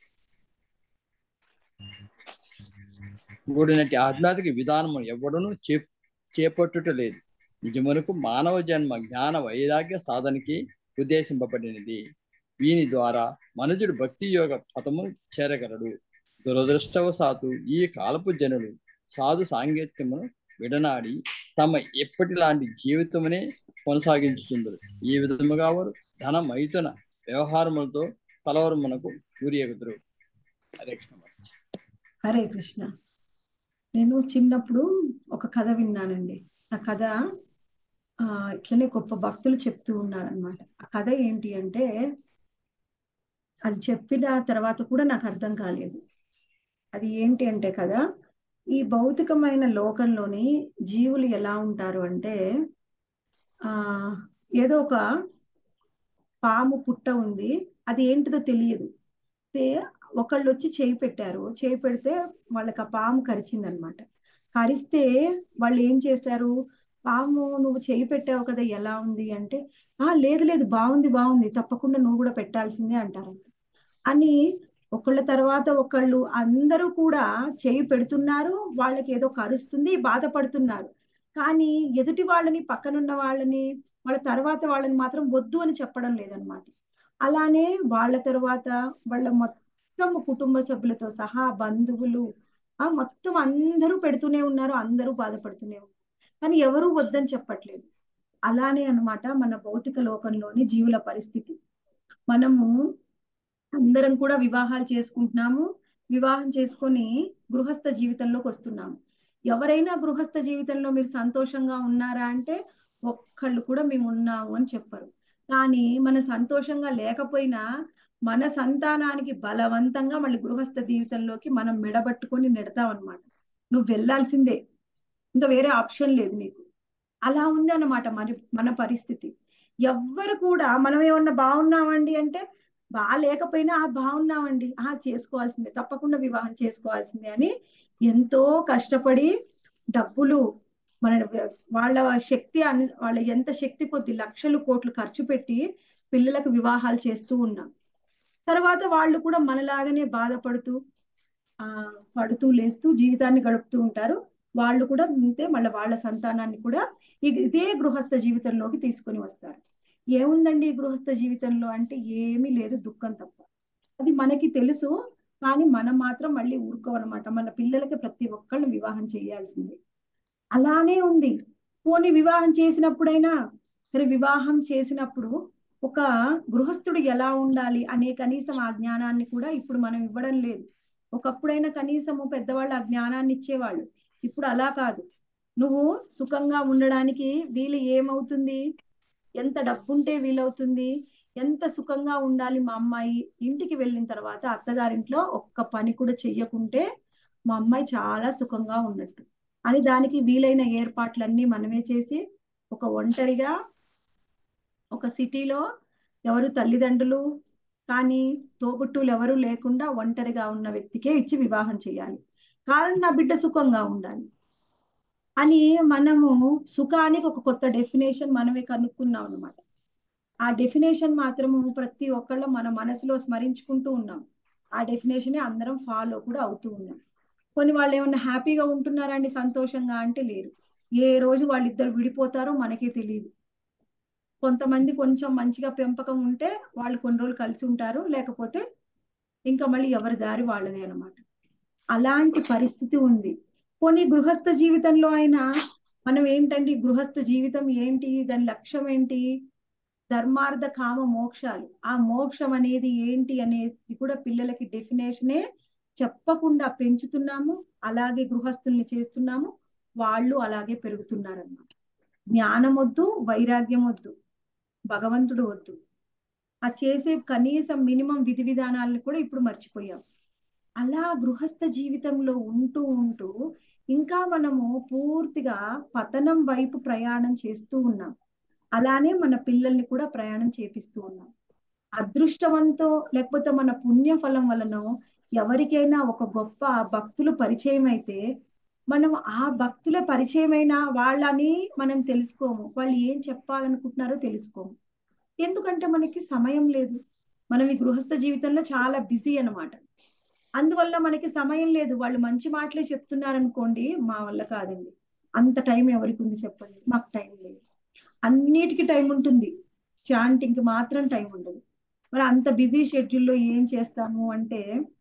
కూడినటి ఆధ్యాత్మిక విధానము ఎవడను చే చేపట్టుట లేదు నిజమునకు మానవ జన్మ జ్ఞాన వైరాగ్య సాధనకి ఉద్దేశింపబడినది వీని ద్వారా మనుజుడు భక్తి యోగ పథమును చేరగలడు దురదృష్టవశాత్తు ఈ కాలపు జనులు సాధు సాంగత్యమును విడనాడి తమ ఎప్పటిలాంటి జీవితమునే కొనసాగించుచుందరు ఈ విధముగా వారు ధన మైతున వ్యవహారములతో కలవరమునకు గురి ఎగుదురు హరే కృష్ణ హరే కృష్ణ నేను చిన్నప్పుడు ఒక కథ విన్నానండి ఆ కథ ఆ ఇట్లనే గొప్ప భక్తులు చెప్తూ ఉన్నారనమాట ఆ కథ ఏంటి అంటే అది చెప్పిన తర్వాత కూడా నాకు అర్థం కాలేదు అది ఏంటి అంటే కదా ఈ భౌతికమైన లోకంలోని జీవులు ఎలా ఉంటారు అంటే ఆ ఏదో ఒక పాము పుట్ట ఉంది అది ఏంటిదో తెలియదు అయితే ఒకళ్ళు వచ్చి చేయి పెట్టారు చేయి పెడితే వాళ్ళకి ఆ పాము కరిచిందనమాట కరిస్తే వాళ్ళు ఏం చేశారు పాము నువ్వు చేయి పెట్టావు కదా ఎలా ఉంది అంటే ఆ లేదు లేదు బాగుంది బాగుంది తప్పకుండా నువ్వు కూడా పెట్టాల్సిందే అంటారంట అని ఒకళ్ళ తర్వాత ఒకళ్ళు అందరూ కూడా చేయి పెడుతున్నారు వాళ్ళకి ఏదో కరుస్తుంది బాధపడుతున్నారు కానీ ఎదుటి వాళ్ళని పక్కనున్న వాళ్ళని వాళ్ళ తర్వాత వాళ్ళని మాత్రం వద్దు అని చెప్పడం లేదనమాట అలానే వాళ్ళ తర్వాత వాళ్ళ మొత్తం కుటుంబ సభ్యులతో సహా బంధువులు ఆ మొత్తం అందరూ పెడుతూనే ఉన్నారు అందరూ బాధపడుతూనే ఉన్నారు కానీ ఎవరూ వద్దని చెప్పట్లేదు అలానే అన్నమాట మన భౌతిక లోకంలోని జీవుల పరిస్థితి మనము అందరం కూడా వివాహాలు చేసుకుంటున్నాము వివాహం చేసుకొని గృహస్థ జీవితంలోకి వస్తున్నాము ఎవరైనా గృహస్థ జీవితంలో మీరు సంతోషంగా ఉన్నారా అంటే ఒక్కళ్ళు కూడా మేము ఉన్నాము అని చెప్పరు కానీ మన సంతోషంగా లేకపోయినా మన సంతానానికి బలవంతంగా మళ్ళీ గృహస్థ జీవితంలోకి మనం మెడబట్టుకొని నెడతాం అనమాట నువ్వు వెళ్ళాల్సిందే ఇంకా వేరే ఆప్షన్ లేదు నీకు అలా ఉంది అన్నమాట మరి మన పరిస్థితి ఎవ్వరు కూడా మనం ఏమన్నా బాగున్నామండి అంటే బాగాలేకపోయినా ఆ బాగున్నామండి ఆ చేసుకోవాల్సిందే తప్పకుండా వివాహం చేసుకోవాల్సిందే అని ఎంతో కష్టపడి డబ్బులు మన వాళ్ళ శక్తి అను వాళ్ళ ఎంత శక్తి కొద్ది లక్షలు కోట్లు ఖర్చు పెట్టి పిల్లలకు వివాహాలు చేస్తూ ఉన్నాం తర్వాత వాళ్ళు కూడా మనలాగానే బాధపడుతూ ఆ పడుతూ లేస్తూ జీవితాన్ని గడుపుతూ ఉంటారు వాళ్ళు కూడా అంతే మళ్ళీ వాళ్ళ సంతానాన్ని కూడా ఇ- ఇదే గృహస్థ జీవితంలోకి తీసుకొని వస్తారు ఏముందండి ఈ గృహస్థ జీవితంలో అంటే ఏమీ లేదు దుఃఖం తప్ప అది మనకి తెలుసు కానీ మనం మాత్రం మళ్ళీ ఊరుకోవన్నమాట మన పిల్లలకి ప్రతి ఒక్కళ్ళని వివాహం చేయాల్సిందే అలానే ఉంది పోనీ వివాహం చేసినప్పుడైనా సరే వివాహం చేసినప్పుడు ఒక గృహస్థుడు ఎలా ఉండాలి అనే కనీసం ఆ జ్ఞానాన్ని కూడా ఇప్పుడు మనం ఇవ్వడం లేదు ఒకప్పుడైనా కనీసము పెద్దవాళ్ళు ఆ జ్ఞానాన్ని ఇచ్చేవాళ్ళు ఇప్పుడు అలా కాదు నువ్వు సుఖంగా ఉండడానికి వీలు ఏమవుతుంది ఎంత డబ్బుంటే వీలవుతుంది ఎంత సుఖంగా ఉండాలి మా అమ్మాయి ఇంటికి వెళ్ళిన తర్వాత అత్తగారింట్లో ఒక్క పని కూడా చెయ్యకుంటే మా అమ్మాయి చాలా సుఖంగా ఉన్నట్టు అని దానికి వీలైన ఏర్పాట్లన్నీ మనమే చేసి ఒక ఒంటరిగా ఒక సిటీలో ఎవరు తల్లిదండ్రులు కానీ తోబుట్టువులు ఎవరు లేకుండా ఒంటరిగా ఉన్న వ్యక్తికే ఇచ్చి వివాహం చేయాలి కారణం నా బిడ్డ సుఖంగా ఉండాలి అని మనము సుఖానికి ఒక కొత్త డెఫినేషన్ మనమే కనుక్కున్నాం అనమాట ఆ డెఫినేషన్ మాత్రము ప్రతి ఒక్కళ్ళ మన మనసులో స్మరించుకుంటూ ఉన్నాం ఆ డెఫినేషనే అందరం ఫాలో కూడా అవుతూ ఉన్నాం కొన్ని వాళ్ళు ఏమన్నా హ్యాపీగా ఉంటున్నారా అండి సంతోషంగా అంటే లేరు ఏ రోజు వాళ్ళిద్దరు విడిపోతారో మనకే తెలియదు కొంతమంది కొంచెం మంచిగా పెంపకం ఉంటే వాళ్ళు కొన్ని రోజులు కలిసి ఉంటారు లేకపోతే ఇంకా మళ్ళీ ఎవరి దారి వాళ్ళదే అనమాట అలాంటి పరిస్థితి ఉంది కొన్ని గృహస్థ జీవితంలో అయినా మనం ఏంటంటే ఈ గృహస్థ జీవితం ఏంటి దాని లక్ష్యం ఏంటి ధర్మార్థ కామ మోక్షాలు ఆ మోక్షం అనేది ఏంటి అనేది కూడా పిల్లలకి డెఫినేషనే చెప్పకుండా పెంచుతున్నాము అలాగే గృహస్థుల్ని చేస్తున్నాము వాళ్ళు అలాగే పెరుగుతున్నారన్నమాట జ్ఞానం వద్దు వైరాగ్యం వద్దు భగవంతుడు వద్దు ఆ చేసే కనీసం మినిమం విధి విధానాలను కూడా ఇప్పుడు మర్చిపోయాం అలా గృహస్థ జీవితంలో ఉంటూ ఉంటూ ఇంకా మనము పూర్తిగా పతనం వైపు ప్రయాణం చేస్తూ ఉన్నాం అలానే మన పిల్లల్ని కూడా ప్రయాణం చేపిస్తూ ఉన్నాం అదృష్టవంతో లేకపోతే మన పుణ్య ఫలం వలన ఎవరికైనా ఒక గొప్ప భక్తులు పరిచయం అయితే మనం ఆ భక్తుల పరిచయమైన వాళ్ళని మనం తెలుసుకోము వాళ్ళు ఏం చెప్పాలనుకుంటున్నారో తెలుసుకోము ఎందుకంటే మనకి సమయం లేదు మనం ఈ గృహస్థ జీవితంలో చాలా బిజీ అన్నమాట అందువల్ల మనకి సమయం లేదు వాళ్ళు మంచి మాటలే చెప్తున్నారనుకోండి మా వల్ల కాదండి అంత టైం ఎవరికి ఉంది చెప్పండి మాకు టైం లేదు అన్నిటికీ టైం ఉంటుంది చాంటింగ్ మాత్రం టైం ఉండదు మరి అంత బిజీ షెడ్యూల్లో ఏం చేస్తాము అంటే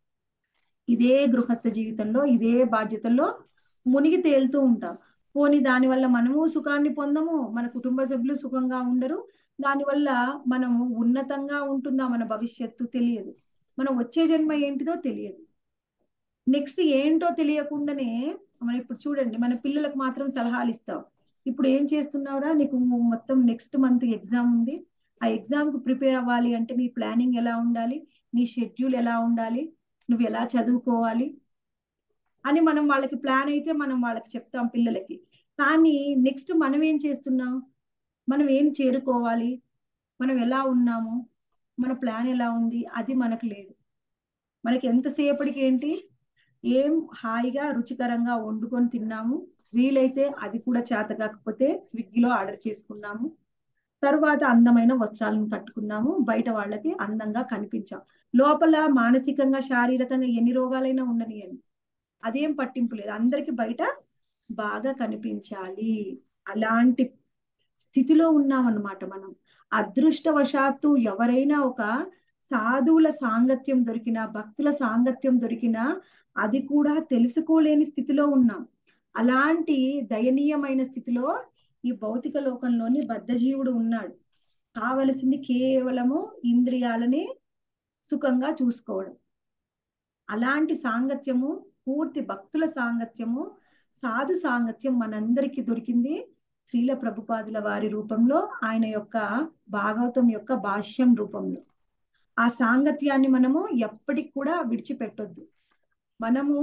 ఇదే గృహస్థ జీవితంలో ఇదే బాధ్యతల్లో మునిగి తేలుతూ ఉంటాం పోని దానివల్ల మనము సుఖాన్ని పొందము మన కుటుంబ సభ్యులు సుఖంగా ఉండరు దానివల్ల మనము ఉన్నతంగా ఉంటుందా మన భవిష్యత్తు తెలియదు మనం వచ్చే జన్మ ఏంటిదో తెలియదు నెక్స్ట్ ఏంటో తెలియకుండానే మనం ఇప్పుడు చూడండి మన పిల్లలకు మాత్రం సలహాలు ఇస్తాం ఇప్పుడు ఏం చేస్తున్నావురా నీకు మొత్తం నెక్స్ట్ మంత్ ఎగ్జామ్ ఉంది ఆ ఎగ్జామ్ కు ప్రిపేర్ అవ్వాలి అంటే నీ ప్లానింగ్ ఎలా ఉండాలి నీ షెడ్యూల్ ఎలా ఉండాలి నువ్వు ఎలా చదువుకోవాలి అని మనం వాళ్ళకి ప్లాన్ అయితే మనం వాళ్ళకి చెప్తాం పిల్లలకి కానీ నెక్స్ట్ మనం ఏం చేస్తున్నాం మనం ఏం చేరుకోవాలి మనం ఎలా ఉన్నాము మన ప్లాన్ ఎలా ఉంది అది మనకు లేదు మనకి ఎంతసేపటికి ఏంటి ఏం హాయిగా రుచికరంగా వండుకొని తిన్నాము వీలైతే అది కూడా చేత కాకపోతే స్విగ్గీలో ఆర్డర్ చేసుకున్నాము తరువాత అందమైన వస్త్రాలను కట్టుకున్నాము బయట వాళ్ళకి అందంగా కనిపించాం లోపల మానసికంగా శారీరకంగా ఎన్ని రోగాలైనా ఉండనియండి అదేం పట్టింపు లేదు అందరికి బయట బాగా కనిపించాలి అలాంటి స్థితిలో ఉన్నామన్నమాట మనం అదృష్టవశాత్తు ఎవరైనా ఒక సాధువుల సాంగత్యం దొరికినా భక్తుల సాంగత్యం దొరికినా అది కూడా తెలుసుకోలేని స్థితిలో ఉన్నాం అలాంటి దయనీయమైన స్థితిలో ఈ భౌతిక లోకంలోని బద్ధజీవుడు ఉన్నాడు కావలసింది కేవలము ఇంద్రియాలని సుఖంగా చూసుకోవడం అలాంటి సాంగత్యము పూర్తి భక్తుల సాంగత్యము సాధు సాంగత్యం మనందరికీ దొరికింది శ్రీల ప్రభుపాదుల వారి రూపంలో ఆయన యొక్క భాగవతం యొక్క భాష్యం రూపంలో ఆ సాంగత్యాన్ని మనము ఎప్పటికి కూడా విడిచిపెట్టొద్దు మనము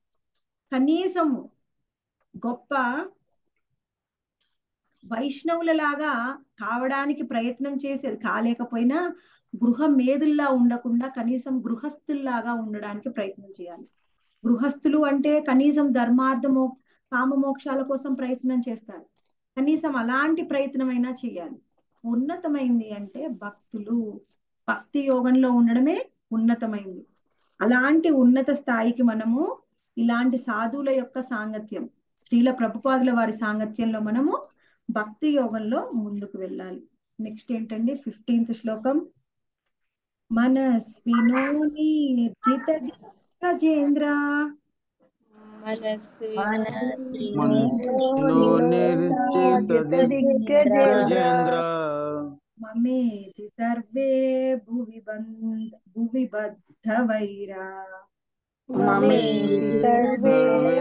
కనీసము గొప్ప వైష్ణవులలాగా కావడానికి ప్రయత్నం చేసేది కాలేకపోయినా గృహ మేదుల్లా ఉండకుండా కనీసం గృహస్థుల్లాగా ఉండడానికి ప్రయత్నం చేయాలి గృహస్థులు అంటే కనీసం ధర్మార్థమో కామమోక్షాల కోసం ప్రయత్నం చేస్తారు కనీసం అలాంటి ప్రయత్నమైనా చేయాలి ఉన్నతమైంది అంటే భక్తులు భక్తి యోగంలో ఉండడమే ఉన్నతమైంది అలాంటి ఉన్నత స్థాయికి మనము ఇలాంటి సాధువుల యొక్క సాంగత్యం శ్రీల ప్రభుపాదుల వారి సాంగత్యంలో మనము భక్తి యోగంలో ముందుకు వెళ్ళాలి నెక్స్ట్ ఏంటండి ఫిఫ్టీన్త్ శ్లోకం మనస్వినోని జిత గజేంద్ర మనస్సులో నిర్జిత దిగ్గజేంద్ర మమేతి సర్వే భువి బంధ భువి బద్ధ వైరా మమేతి సర్వే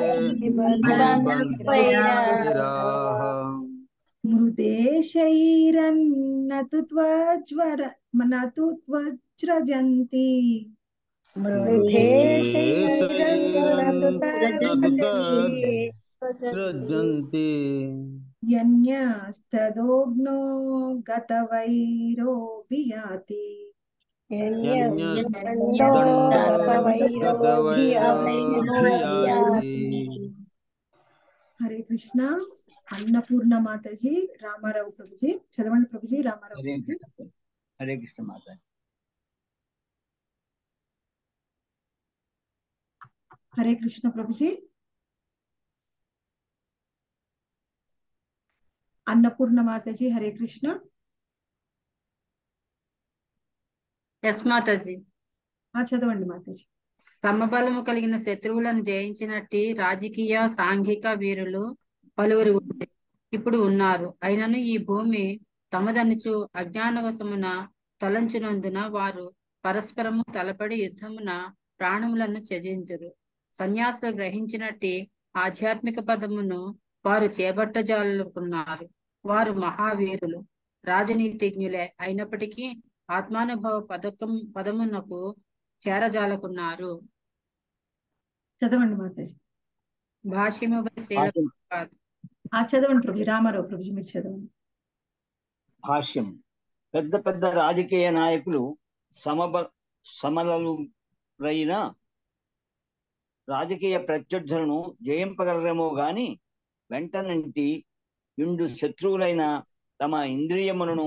వైరాః మృదేశైరన్నతు త్వజ్వర నతు త్వజ్రజంతి సృజంతి యన్యస్తదోగ్నో గతవైరో వియాతి హరే కృష్ణ అన్నపూర్ణ మాతాజీ రామారావు ప్రభుజీ చదవండి ప్రభుజీ రామారావు హరే ప్రభుజీ కృష్ణ హరే కృష్ణ మాత హరే కృష్ణ ప్రభుజీ అన్నపూర్ణ మాతాజీ హరే కృష్ణ ఎస్ మాతాజీ ఆ చదవండి మాతాజీ సమబలము కలిగిన శత్రువులను జయించినట్టి రాజకీయ సాంఘిక వీరులు పలువురు ఉంది ఇప్పుడు ఉన్నారు అయినను ఈ భూమి తమదనుచు అజ్ఞానవశమున తలంచునందున వారు పరస్పరము తలపడి యుద్ధమున ప్రాణములను త్యజింతురు సన్యాసులు గ్రహించినట్టి ఆధ్యాత్మిక పదమును వారు చేపట్టజాలనుకున్నారు వారు మహావీరులు రాజనీతిజ్ఞులే అయినప్పటికీ ఆత్మానుభవ పథకం పదమునకు చేరజాలకున్నారు చదవండి మాతాజీ భాష్యముపై శ్రీల ప్రభుపాద. ఆ చదవండి ప్రభుజీ రామారావు ప్రభుజీ మీరు చదవండి భాష్యం పెద్ద పెద్ద రాజకీయ నాయకులు సమబ సమలలురైన రాజకీయ ప్రత్యర్థులను జయింపగలరేమో గాని వెంటనంటి ఇండు శత్రువులైన తమ ఇంద్రియములను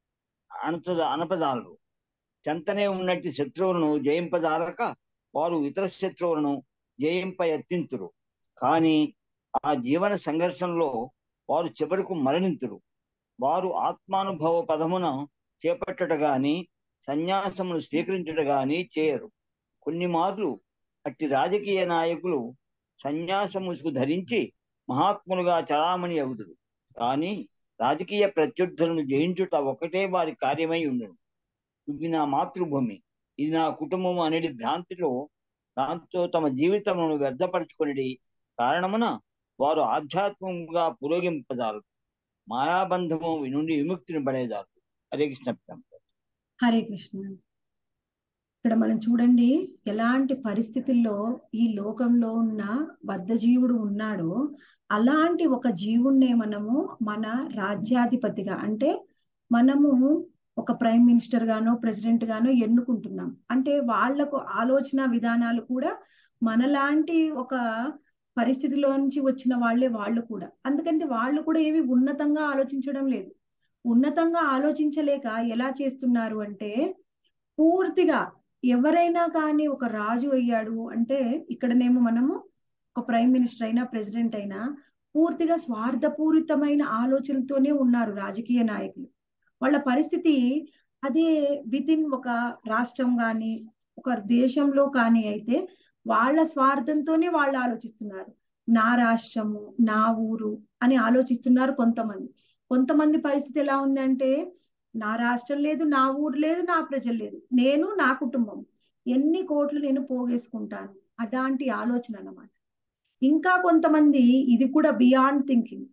అణచ అనపజాలరు చెంతనే ఉన్నట్టి శత్రువులను జయింపజాలక వారు ఇతర శత్రువులను జయింప యత్నింతురు కానీ ఆ జీవన సంఘర్షణలో వారు చివరకు మరణింతురు వారు ఆత్మానుభవ పదమున చేపట్టట గాని సన్యాసమును స్వీకరించట గాని చేయరు కొన్ని మార్లు అట్టి రాజకీయ నాయకులు సన్యాస ముసుగు ధరించి మహాత్ములుగా చలామణి అవుతుడు కానీ రాజకీయ ప్రత్యర్థులను జయించుట ఒకటే వారి కార్యమై ఉండును ఇది నా మాతృభూమి ఇది నా కుటుంబం అనేది భ్రాంతిలో దాంతో తమ జీవితమును వ్యర్థపరచుకుని కారణమున వారు ఆధ్యాత్మికంగా పురోగింపజారు మాయాబంధము నుండి విముక్తిని పడేదారు హరే కృష్ణ పితాంబరం. హరే కృష్ణ ఇక్కడ మనం చూడండి ఎలాంటి పరిస్థితుల్లో ఈ లోకంలో ఉన్న బద్ధజీవుడు ఉన్నాడో అలాంటి ఒక జీవుణ్ణే మనము మన రాజ్యాధిపతిగా అంటే మనము ఒక ప్రైమ్ మినిస్టర్ గానో ప్రెసిడెంట్ గానో ఎన్నుకుంటున్నాం అంటే వాళ్లకు ఆలోచన విధానాలు కూడా మనలాంటి ఒక పరిస్థితిలో నుంచి వచ్చిన వాళ్ళే వాళ్ళు కూడా అందుకంటే వాళ్ళు కూడా ఏవి ఉన్నతంగా ఆలోచించడం లేదు ఉన్నతంగా ఆలోచించలేక ఎలా చేస్తున్నారు అంటే పూర్తిగా ఎవరైనా కానీ ఒక రాజు అయ్యాడు అంటే ఇక్కడనేమో మనము ఒక ప్రైమ్ మినిస్టర్ అయినా ప్రెసిడెంట్ అయినా పూర్తిగా స్వార్థపూరితమైన ఆలోచనలతోనే ఉన్నారు రాజకీయ నాయకులు వాళ్ళ పరిస్థితి అదే విత్ ఇన్ ఒక రాష్ట్రం కానీ ఒక దేశంలో కానీ అయితే వాళ్ళ స్వార్థంతోనే వాళ్ళు ఆలోచిస్తున్నారు నా రాష్ట్రము నా ఊరు అని ఆలోచిస్తున్నారు కొంతమంది కొంతమంది పరిస్థితి ఎలా ఉందంటే నా రాష్ట్రం లేదు నా ఊరు లేదు నా ప్రజలు లేదు నేను నా కుటుంబం ఎన్ని కోట్లు నేను పోగేసుకుంటాను అలాంటి ఆలోచన అన్నమాట ఇంకా కొంతమంది ఇది కూడా బియాండ్ థింకింగ్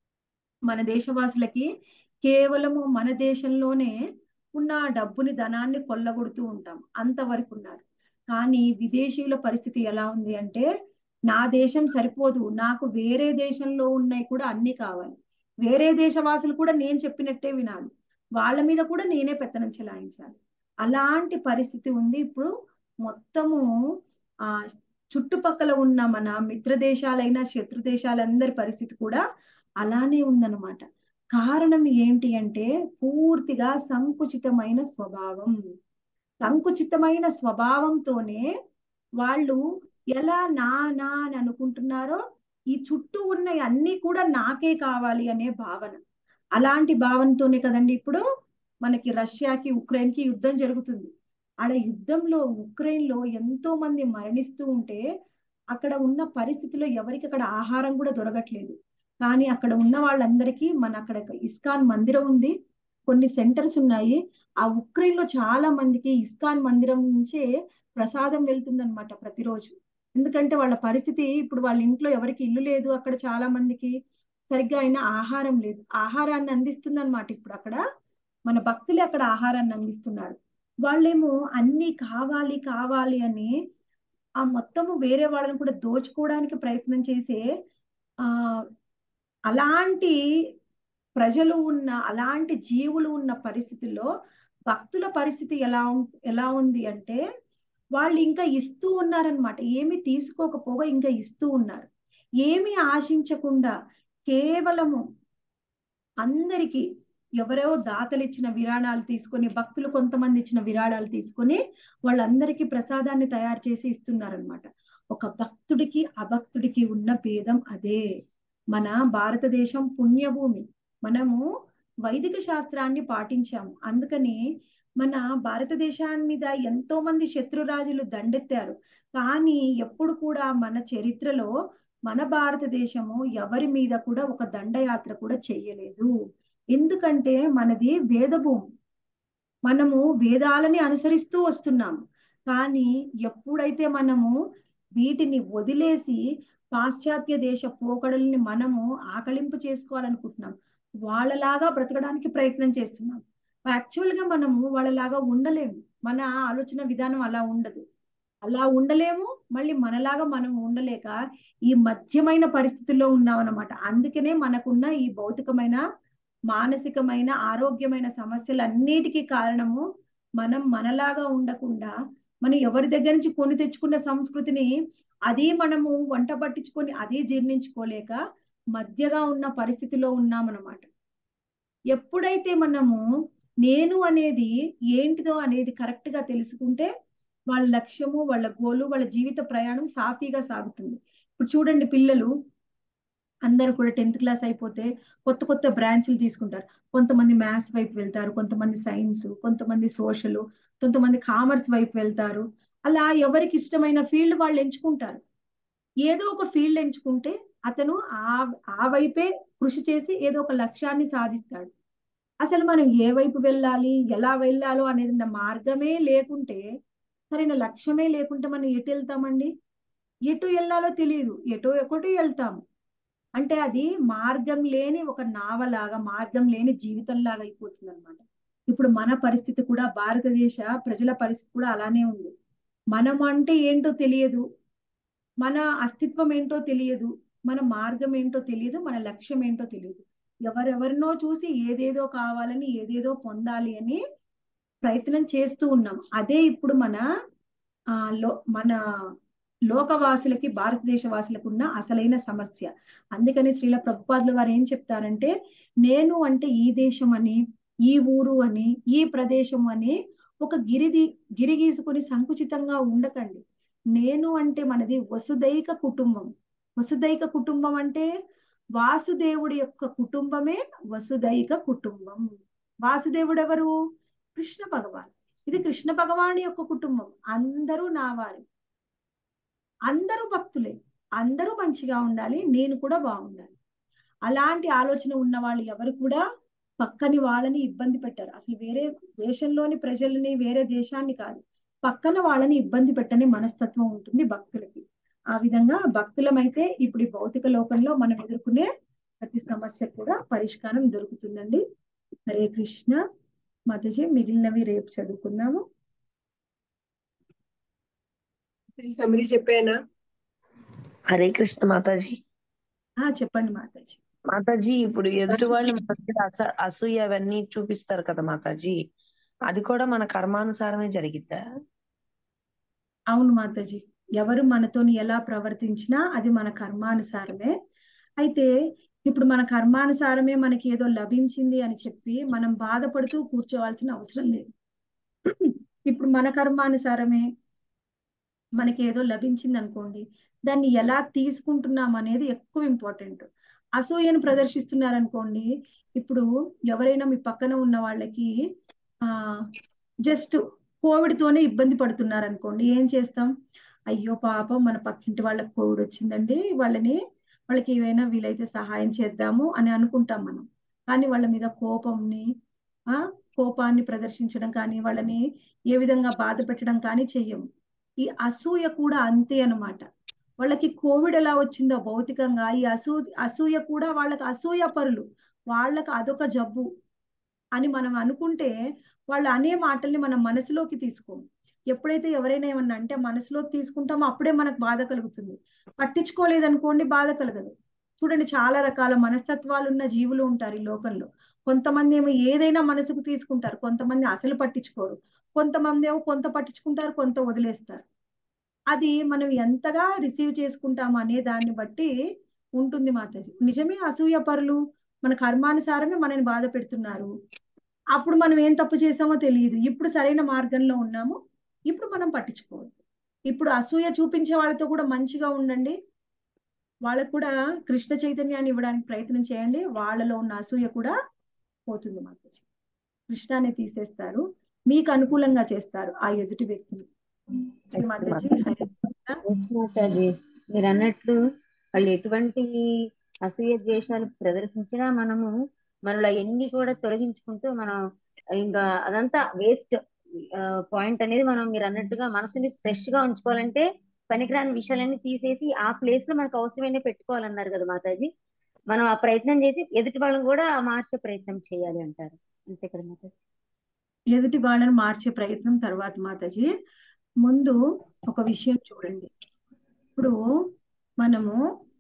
మన దేశవాసులకి కేవలము మన దేశంలోనే ఉన్న డబ్బుని ధనాన్ని కొల్లగొడుతూ ఉంటాం అంతవరకు ఉన్నారు కానీ విదేశీయుల పరిస్థితి ఎలా ఉంది అంటే నా దేశం సరిపోదు నాకు వేరే దేశంలో ఉన్నాయి కూడా అన్ని కావాలి వేరే దేశవాసులు కూడా నేను చెప్పినట్టే వినాలి వాళ్ళ మీద కూడా నేనే పెత్తనం చెలాయించాలి అలాంటి పరిస్థితి ఉంది ఇప్పుడు మొత్తము ఆ చుట్టుపక్కల ఉన్న మన మిత్ర దేశాలైన శత్రు దేశాలందరి పరిస్థితి కూడా అలానే ఉందన్నమాట కారణం ఏంటి అంటే పూర్తిగా సంకుచితమైన స్వభావం సంకుచితమైన స్వభావంతోనే వాళ్ళు ఎలా నా నా అని అనుకుంటున్నారో ఈ చుట్టూ ఉన్న అన్ని కూడా నాకే కావాలి అనే భావన అలాంటి భావనతోనే కదండి ఇప్పుడు మనకి రష్యాకి ఉక్రెయిన్ కి యుద్ధం జరుగుతుంది ఆడ యుద్ధంలో ఉక్రెయిన్ లో ఎంతో మంది మరణిస్తూ ఉంటే అక్కడ ఉన్న పరిస్థితిలో ఎవరికి అక్కడ ఆహారం కూడా దొరకట్లేదు కానీ అక్కడ ఉన్న వాళ్ళందరికీ మన అక్కడ ఇస్కాన్ మందిరం ఉంది కొన్ని సెంటర్స్ ఉన్నాయి ఆ ఉక్రెయిన్ లో చాలా మందికి ఇస్కాన్ మందిరం నుంచే ప్రసాదం వెళ్తుందన్నమాట ప్రతిరోజు ఎందుకంటే వాళ్ళ పరిస్థితి ఇప్పుడు వాళ్ళ ఇంట్లో ఎవరికి ఇల్లు లేదు అక్కడ చాలా మందికి సరిగ్గా అయినా ఆహారం లేదు ఆహారాన్ని అందిస్తుంది అనమాట ఇప్పుడు అక్కడ మన భక్తులే అక్కడ ఆహారాన్ని అందిస్తున్నారు వాళ్ళేమో అన్ని కావాలి కావాలి అని ఆ మొత్తము వేరే వాళ్ళని కూడా దోచుకోవడానికి ప్రయత్నం చేసే ఆ అలాంటి ప్రజలు ఉన్న అలాంటి జీవులు ఉన్న పరిస్థితుల్లో భక్తుల పరిస్థితి ఎలా ఉం- ఎలా ఉంది అంటే వాళ్ళు ఇంకా ఇస్తూ ఉన్నారనమాట ఏమి తీసుకోకపోగా ఇంకా ఇస్తూ ఉన్నారు ఏమి ఆశించకుండా కేవలము అందరికీ ఎవరో దాతలు ఇచ్చిన విరాళాలు తీసుకొని భక్తులు కొంతమంది ఇచ్చిన విరాళాలు తీసుకొని వాళ్ళందరికీ ప్రసాదాన్ని తయారు చేసి ఇస్తున్నారనమాట ఒక భక్తుడికి అభక్తుడికి ఉన్న భేదం అదే మన భారతదేశం పుణ్యభూమి మనము వైదిక శాస్త్రాన్ని పాటించాము అందుకని మన భారతదేశాన్ని మీద ఎంతో మంది శత్రురాజులు దండెత్తారు కానీ ఎప్పుడు కూడా మన చరిత్రలో మన భారతదేశము ఎవరి మీద కూడా ఒక దండయాత్ర కూడా చెయ్యలేదు ఎందుకంటే మనది వేదభూమి మనము వేదాలని అనుసరిస్తూ వస్తున్నాము కానీ ఎప్పుడైతే మనము వీటిని వదిలేసి పాశ్చాత్య దేశ పోకడల్ని మనము ఆకలింపు చేసుకోవాలనుకుంటున్నాం వాళ్ళలాగా బ్రతకడానికి ప్రయత్నం చేస్తున్నాం యాక్చువల్ గా మనము వాళ్ళలాగా ఉండలేము మన ఆలోచన విధానం అలా ఉండదు అలా ఉండలేము మళ్ళీ మనలాగా మనం ఉండలేక ఈ మధ్యమైన పరిస్థితుల్లో ఉన్నామన్నమాట అందుకనే మనకున్న ఈ భౌతికమైన మానసికమైన ఆరోగ్యమైన సమస్యలన్నిటికీ కారణము మనం మనలాగా ఉండకుండా మనం ఎవరి దగ్గర నుంచి కొని తెచ్చుకున్న సంస్కృతిని అది మనము వంట పట్టించుకొని అదే జీర్ణించుకోలేక మధ్యగా ఉన్న పరిస్థితిలో ఉన్నామన్నమాట ఎప్పుడైతే మనము నేను అనేది ఏంటిదో అనేది కరెక్ట్ గా తెలుసుకుంటే వాళ్ళ లక్ష్యము వాళ్ళ గోలు వాళ్ళ జీవిత ప్రయాణం సాఫీగా సాగుతుంది ఇప్పుడు చూడండి పిల్లలు అందరూ కూడా టెన్త్ క్లాస్ అయిపోతే కొత్త కొత్త బ్రాంచ్లు తీసుకుంటారు కొంతమంది మ్యాథ్స్ వైపు వెళ్తారు కొంతమంది సైన్స్ కొంతమంది సోషల్ కొంతమంది కామర్స్ వైపు వెళ్తారు అలా ఎవరికి ఇష్టమైన ఫీల్డ్ వాళ్ళు ఎంచుకుంటారు ఏదో ఒక ఫీల్డ్ ఎంచుకుంటే అతను ఆ ఆ వైపే కృషి చేసి ఏదో ఒక లక్ష్యాన్ని సాధిస్తాడు అసలు మనం ఏ వైపు వెళ్ళాలి ఎలా వెళ్ళాలో అనేది నా మార్గమే లేకుంటే సరైన లక్ష్యమే లేకుంటే మనం ఎటు వెళ్తామండి ఎటు వెళ్ళాలో తెలియదు ఎటు ఒకటి వెళ్తాము అంటే అది మార్గం లేని ఒక నావలాగా మార్గం లేని జీవితంలాగా అయిపోతుంది అనమాట ఇప్పుడు మన పరిస్థితి కూడా భారతదేశ ప్రజల పరిస్థితి కూడా అలానే ఉంది మనం అంటే ఏంటో తెలియదు మన అస్తిత్వం ఏంటో తెలియదు మన మార్గం ఏంటో తెలియదు మన లక్ష్యం ఏంటో తెలియదు ఎవరెవరినో చూసి ఏదేదో కావాలని ఏదేదో పొందాలి అని ప్రయత్నం చేస్తూ ఉన్నాం అదే ఇప్పుడు మన ఆ లో మన లోకవాసులకి భారతదేశ వాసులకు ఉన్న అసలైన సమస్య అందుకని శ్రీల ప్రభుపాదుల వారు ఏం చెప్తారంటే నేను అంటే ఈ దేశం అని ఈ ఊరు అని ఈ ప్రదేశం అని ఒక గిరిది గిరి గీసుకుని సంకుచితంగా ఉండకండి నేను అంటే మనది వసుదైక కుటుంబం వసుదైక కుటుంబం అంటే వాసుదేవుడి యొక్క కుటుంబమే వసుదైక కుటుంబం వాసుదేవుడు ఎవరు కృష్ణ భగవాన్ ఇది కృష్ణ భగవాన్ యొక్క కుటుంబం అందరూ నా వారు అందరూ భక్తులే అందరూ మంచిగా ఉండాలి నేను కూడా బాగుండాలి అలాంటి ఆలోచన ఉన్న వాళ్ళు ఎవరు కూడా పక్కని వాళ్ళని ఇబ్బంది పెట్టారు అసలు వేరే దేశంలోని ప్రజల్ని వేరే దేశాన్ని కాదు పక్కన వాళ్ళని ఇబ్బంది పెట్టని మనస్తత్వం ఉంటుంది భక్తులకి ఆ విధంగా భక్తులమైతే ఇప్పుడు ఈ భౌతిక లోకంలో మనం ఎదుర్కొనే ప్రతి సమస్య కూడా పరిష్కారం దొరుకుతుందండి హరే కృష్ణ మాతాజీ మిగిలినవి రేపు చదువుకుందాము సమరీ చెప్పానా హరే కృష్ణ మాతాజీ ఆ చెప్పండి మాతాజీ మాతాజీ ఇప్పుడు ఎదుటి వాళ్ళు మన దగ్గర అస అసూయ అవన్నీ చూపిస్తారు కదా మాతాజీ అది కూడా మన కర్మానుసారమే జరిగిద్దా అవును మాతాజీ ఎవరు మనతోని ఎలా ప్రవర్తించినా అది మన కర్మానుసారమే అయితే ఇప్పుడు మన కర్మానుసారమే మనకి ఏదో లభించింది అని చెప్పి మనం బాధపడుతూ కూర్చోవాల్సిన అవసరం లేదు ఇప్పుడు మన కర్మానుసారమే మనకి ఏదో లభించింది అనుకోండి దాన్ని ఎలా తీసుకుంటున్నాం అనేది ఎక్కువ ఇంపార్టెంట్ అసూయను ప్రదర్శిస్తున్నారు అనుకోండి ఇప్పుడు ఎవరైనా మీ పక్కన ఉన్న వాళ్ళకి ఆ జస్ట్ కోవిడ్ తోనే ఇబ్బంది పడుతున్నారు అనుకోండి ఏం చేస్తాం అయ్యో పాపం మన పక్కింటి వాళ్ళకి కోవిడ్ వచ్చిందండి వాళ్ళని వాళ్ళకి ఏవైనా వీలైతే సహాయం చేద్దాము అని అనుకుంటాం మనం కానీ వాళ్ళ మీద కోపంని ఆ కోపాన్ని ప్రదర్శించడం కానీ వాళ్ళని ఏ విధంగా బాధ పెట్టడం కానీ చెయ్యము ఈ అసూయ కూడా అంతే అన్నమాట వాళ్ళకి కోవిడ్ ఎలా వచ్చిందో భౌతికంగా ఈ అసూ అసూయ కూడా వాళ్ళకి అసూయ పరులు వాళ్ళకి అదొక జబ్బు అని మనం అనుకుంటే వాళ్ళు అనే మాటల్ని మనం మనసులోకి తీసుకోము ఎప్పుడైతే ఎవరైనా ఏమన్నా అంటే మనసులోకి తీసుకుంటామో అప్పుడే మనకు బాధ కలుగుతుంది పట్టించుకోలేదనుకోండి బాధ కలగదు చూడండి చాలా రకాల మనస్తత్వాలు ఉన్న జీవులు ఉంటారు ఈ లోకంలో కొంతమంది ఏమో ఏదైనా మనసుకు తీసుకుంటారు కొంతమంది అసలు పట్టించుకోరు కొంతమంది ఏమో కొంత పట్టించుకుంటారు కొంత వదిలేస్తారు అది మనం ఎంతగా రిసీవ్ చేసుకుంటాము అనే దాన్ని బట్టి ఉంటుంది మాతాజీ నిజమే అసూయ పరులు మన కర్మానుసారమే మనని బాధ పెడుతున్నారు అప్పుడు మనం ఏం తప్పు చేసామో తెలియదు ఇప్పుడు సరైన మార్గంలో ఉన్నాము ఇప్పుడు మనం పట్టించుకోవద్దు ఇప్పుడు అసూయ చూపించే వాళ్ళతో కూడా మంచిగా ఉండండి వాళ్ళకు కూడా కృష్ణ చైతన్యాన్ని ఇవ్వడానికి ప్రయత్నం చేయండి వాళ్ళలో ఉన్న అసూయ కూడా పోతుంది మాతాజీ కృష్ణాన్ని తీసేస్తారు మీకు అనుకూలంగా చేస్తారు ఆ ఎదుటి వ్యక్తిని శ్రీ మాతాజీ హరే కృష్ణ. ఎస్ మాతాజీ మీరు అన్నట్లు వాళ్ళు ఎటువంటి అసూయ ద్వేషాలు ప్రదర్శించినా మనము మనలో ఎన్ని కూడా తొలగించుకుంటూ మనం ఇంకా అదంతా వేస్ట్ పాయింట్ అనేది మనం మీరు అన్నట్టుగా మనసుని ఫ్రెష్ గా ఉంచుకోవాలంటే పనికిరాని విషయాలన్నీ తీసేసి ఆ ప్లేస్ లో మనకు అవసరమైన పెట్టుకోవాలన్నారు కదా మాతాజీ మనం ఆ ప్రయత్నం చేసి ఎదుటి వాళ్ళని కూడా మార్చే ప్రయత్నం చేయాలి అంటారు అంతే కదా మాతాజీ ఎదుటి వాళ్ళని మార్చే ప్రయత్నం తర్వాత మాతాజీ ముందు ఒక విషయం చూడండి ఇప్పుడు మనము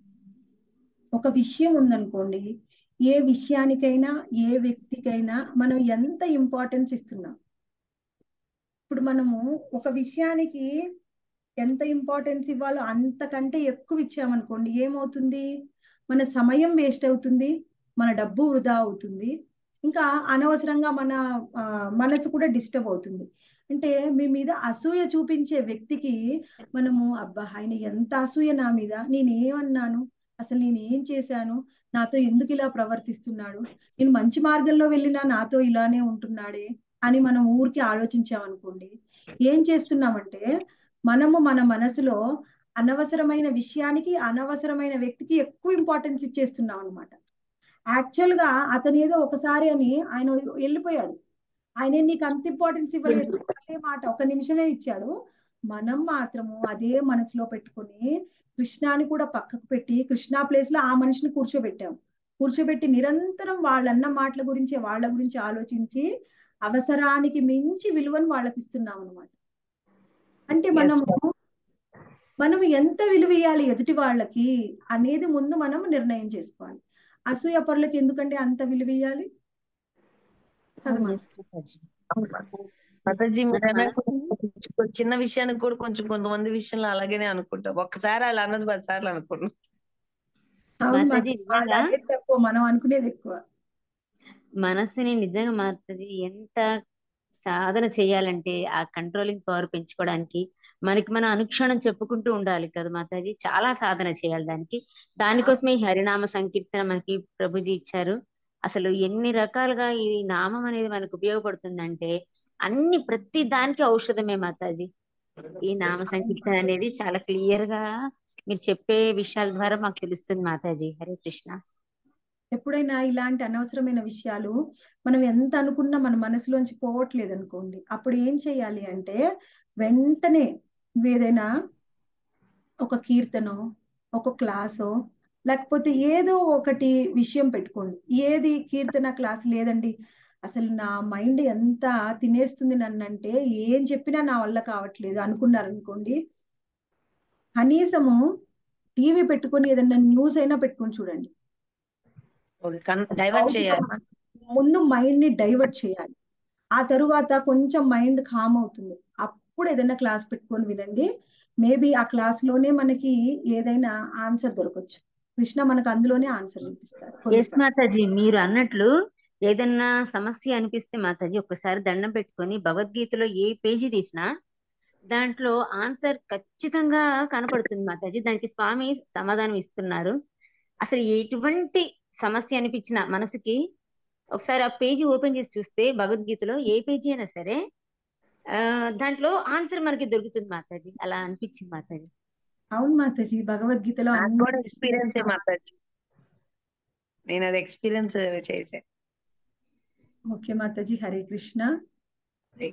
ఒక విషయం ఉందనుకోండి ఏ విషయానికైనా ఏ వ్యక్తికైనా మనం ఎంత ఇంపార్టెన్స్ ఇస్తున్నాం ఇప్పుడు మనము ఒక విషయానికి ఎంత ఇంపార్టెన్స్ ఇవ్వాలో అంతకంటే ఎక్కువ ఇచ్చామనుకోండి ఏమవుతుంది మన సమయం వేస్ట్ అవుతుంది మన డబ్బు వృధా అవుతుంది ఇంకా అనవసరంగా మన ఆ, మనసు కూడా డిస్టర్బ్ అవుతుంది అంటే మీ మీద అసూయ చూపించే వ్యక్తికి మనము అబ్బా ఆయన ఎంత అసూయ నా మీద నేనేమన్నాను అసలు నేను ఏం చేశాను నాతో ఎందుకు ఇలా ప్రవర్తిస్తున్నాడు నేను మంచి మార్గంలో వెళ్ళినా నాతో ఇలానే ఉంటున్నాడే అని మనం ఊరికి ఆలోచించామనుకోండి ఏం చేస్తున్నామంటే మనము మన మనసులో అనవసరమైన విషయానికి అనవసరమైన వ్యక్తికి ఎక్కువ ఇంపార్టెన్స్ ఇచ్చేస్తున్నాం అనమాట యాక్చువల్ గా అతను ఏదో ఒకసారి అని ఆయన వెళ్ళిపోయాడు ఆయన నీకు అంత ఇంపార్టెన్స్ ఇవ్వలేదు అదే మాట ఒక నిమిషమే ఇచ్చాడు మనం మాత్రము అదే మనసులో పెట్టుకొని కృష్ణాని కూడా పక్కకు పెట్టి కృష్ణా ప్లేస్ లో ఆ మనిషిని కూర్చోబెట్టాం కూర్చోబెట్టి నిరంతరం వాళ్ళన్న మాటల గురించి వాళ్ళ గురించి ఆలోచించి అవసరానికి మించి విలువను వాళ్ళకి ఇస్తున్నాం అనమాట అంటే మనము మనం ఎంత విలువ ఇవ్వాలి ఎదుటి వాళ్ళకి అనేది ముందు మనం నిర్ణయం చేసుకోవాలి అసూయ పరులకి ఎందుకంటే అంత విలువ ఇవ్వాలి కదా మాస్టర్ మాతాజీ మీరు మన అన్నట్టు మనసు కొంచెం చిన్న విషయానికి కూడా కొంచెం కొంతమంది విషయంలో అలాగనే అనుకుంటాం ఒక్కసారి వాళ్ళు అన్నది పది సార్లు అనుకుంటాం అవును మాతాజీ మాతాజీ వాళ్ళు నిజంగా అనేది తక్కువ మనం అనుకునేది ఎక్కువ మనసుని నిజంగా మాతాజీ ఎంత సాధన చేయాలంటే ఆ కంట్రోలింగ్ పవర్ పెంచుకోవడానికి మనకి మనం అనుక్షణం చెప్పుకుంటూ ఉండాలి కదా మాతాజీ చాలా సాధన చేయాలి దానికి దానికోసమే ఈ హరినామ సంకీర్తన మనకి ప్రభుజీ ఇచ్చారు అసలు ఎన్ని రకాలుగా ఈ నామం అనేది మనకు ఉపయోగపడుతుందంటే అన్ని ప్రతి దానికి ఔషధమే మాతాజీ ఈ నామ సంకీర్తన అనేది చాలా క్లియర్ గా మీరు చెప్పే విషయాల ద్వారా మాకు తెలుస్తుంది మాతాజీ హరే కృష్ణ ఎప్పుడైనా ఇలాంటి అనవసరమైన విషయాలు మనం ఎంత అనుకున్నా మన మనసులోంచి పోవట్లేదు అనుకోండి అప్పుడు ఏం చేయాలి అంటే వెంటనే ఏదైనా ఒక కీర్తనో ఒక క్లాసో లేకపోతే ఏదో ఒకటి విషయం పెట్టుకోండి ఏది కీర్తన క్లాస్ లేదండి అసలు నా మైండ్ ఎంత తినేస్తుంది నన్నంటే ఏం చెప్పినా నా వల్ల కావట్లేదు అనుకున్నారు అనుకోండి కనీసము టీవీ పెట్టుకొని ఏదైనా న్యూస్ అయినా పెట్టుకొని చూడండి డైవర్ట్ చేయాలి ముందు మైండ్ ని డైవర్ట్ చేయాలి ఆ తరువాత కొంచెం మైండ్ కామ్ అవుతుంది అప్పుడు ఏదైనా క్లాస్ పెట్టుకొని వినండి మేబీ ఆ క్లాస్ లోనే మనకి ఏదైనా ఆన్సర్ దొరకచ్చు కృష్ణ మనకు అందులోనే ఆన్సర్ చూపిస్తారు ఎస్ కొన్నిసార్లు మాతాజీ మీరు అన్నట్లు ఏదన్నా సమస్య అనిపిస్తే మాతాజీ ఒక్కసారి దండం పెట్టుకొని భగవద్గీతలో ఏ పేజీ తీసినా దాంట్లో ఆన్సర్ ఖచ్చితంగా కనపడుతుంది మాతాజీ దానికి స్వామి సమాధానం ఇస్తున్నారు అసలు ఎటువంటి సమస్య అనిపించిన మనసుకి ఒకసారి ఆ పేజీ ఓపెన్ చేసి చూస్తే భగవద్గీతలో ఏ పేజీ అయినా సరే ఆ దాంట్లో ఆన్సర్ మనకి దొరుకుతుంది మాతాజీ అలా అనిపించింది మాతాజీ అవును మాతాజీ భగవద్గీతలో నాకు అన్ని కూడా ప్రశ్నలకి ఎక్స్పీరియన్స్ సమా- మాతాజీ నేను అది ఎక్స్పీరియన్స్ చేసా ఓకే మాతాజీ హరే కృష్ణ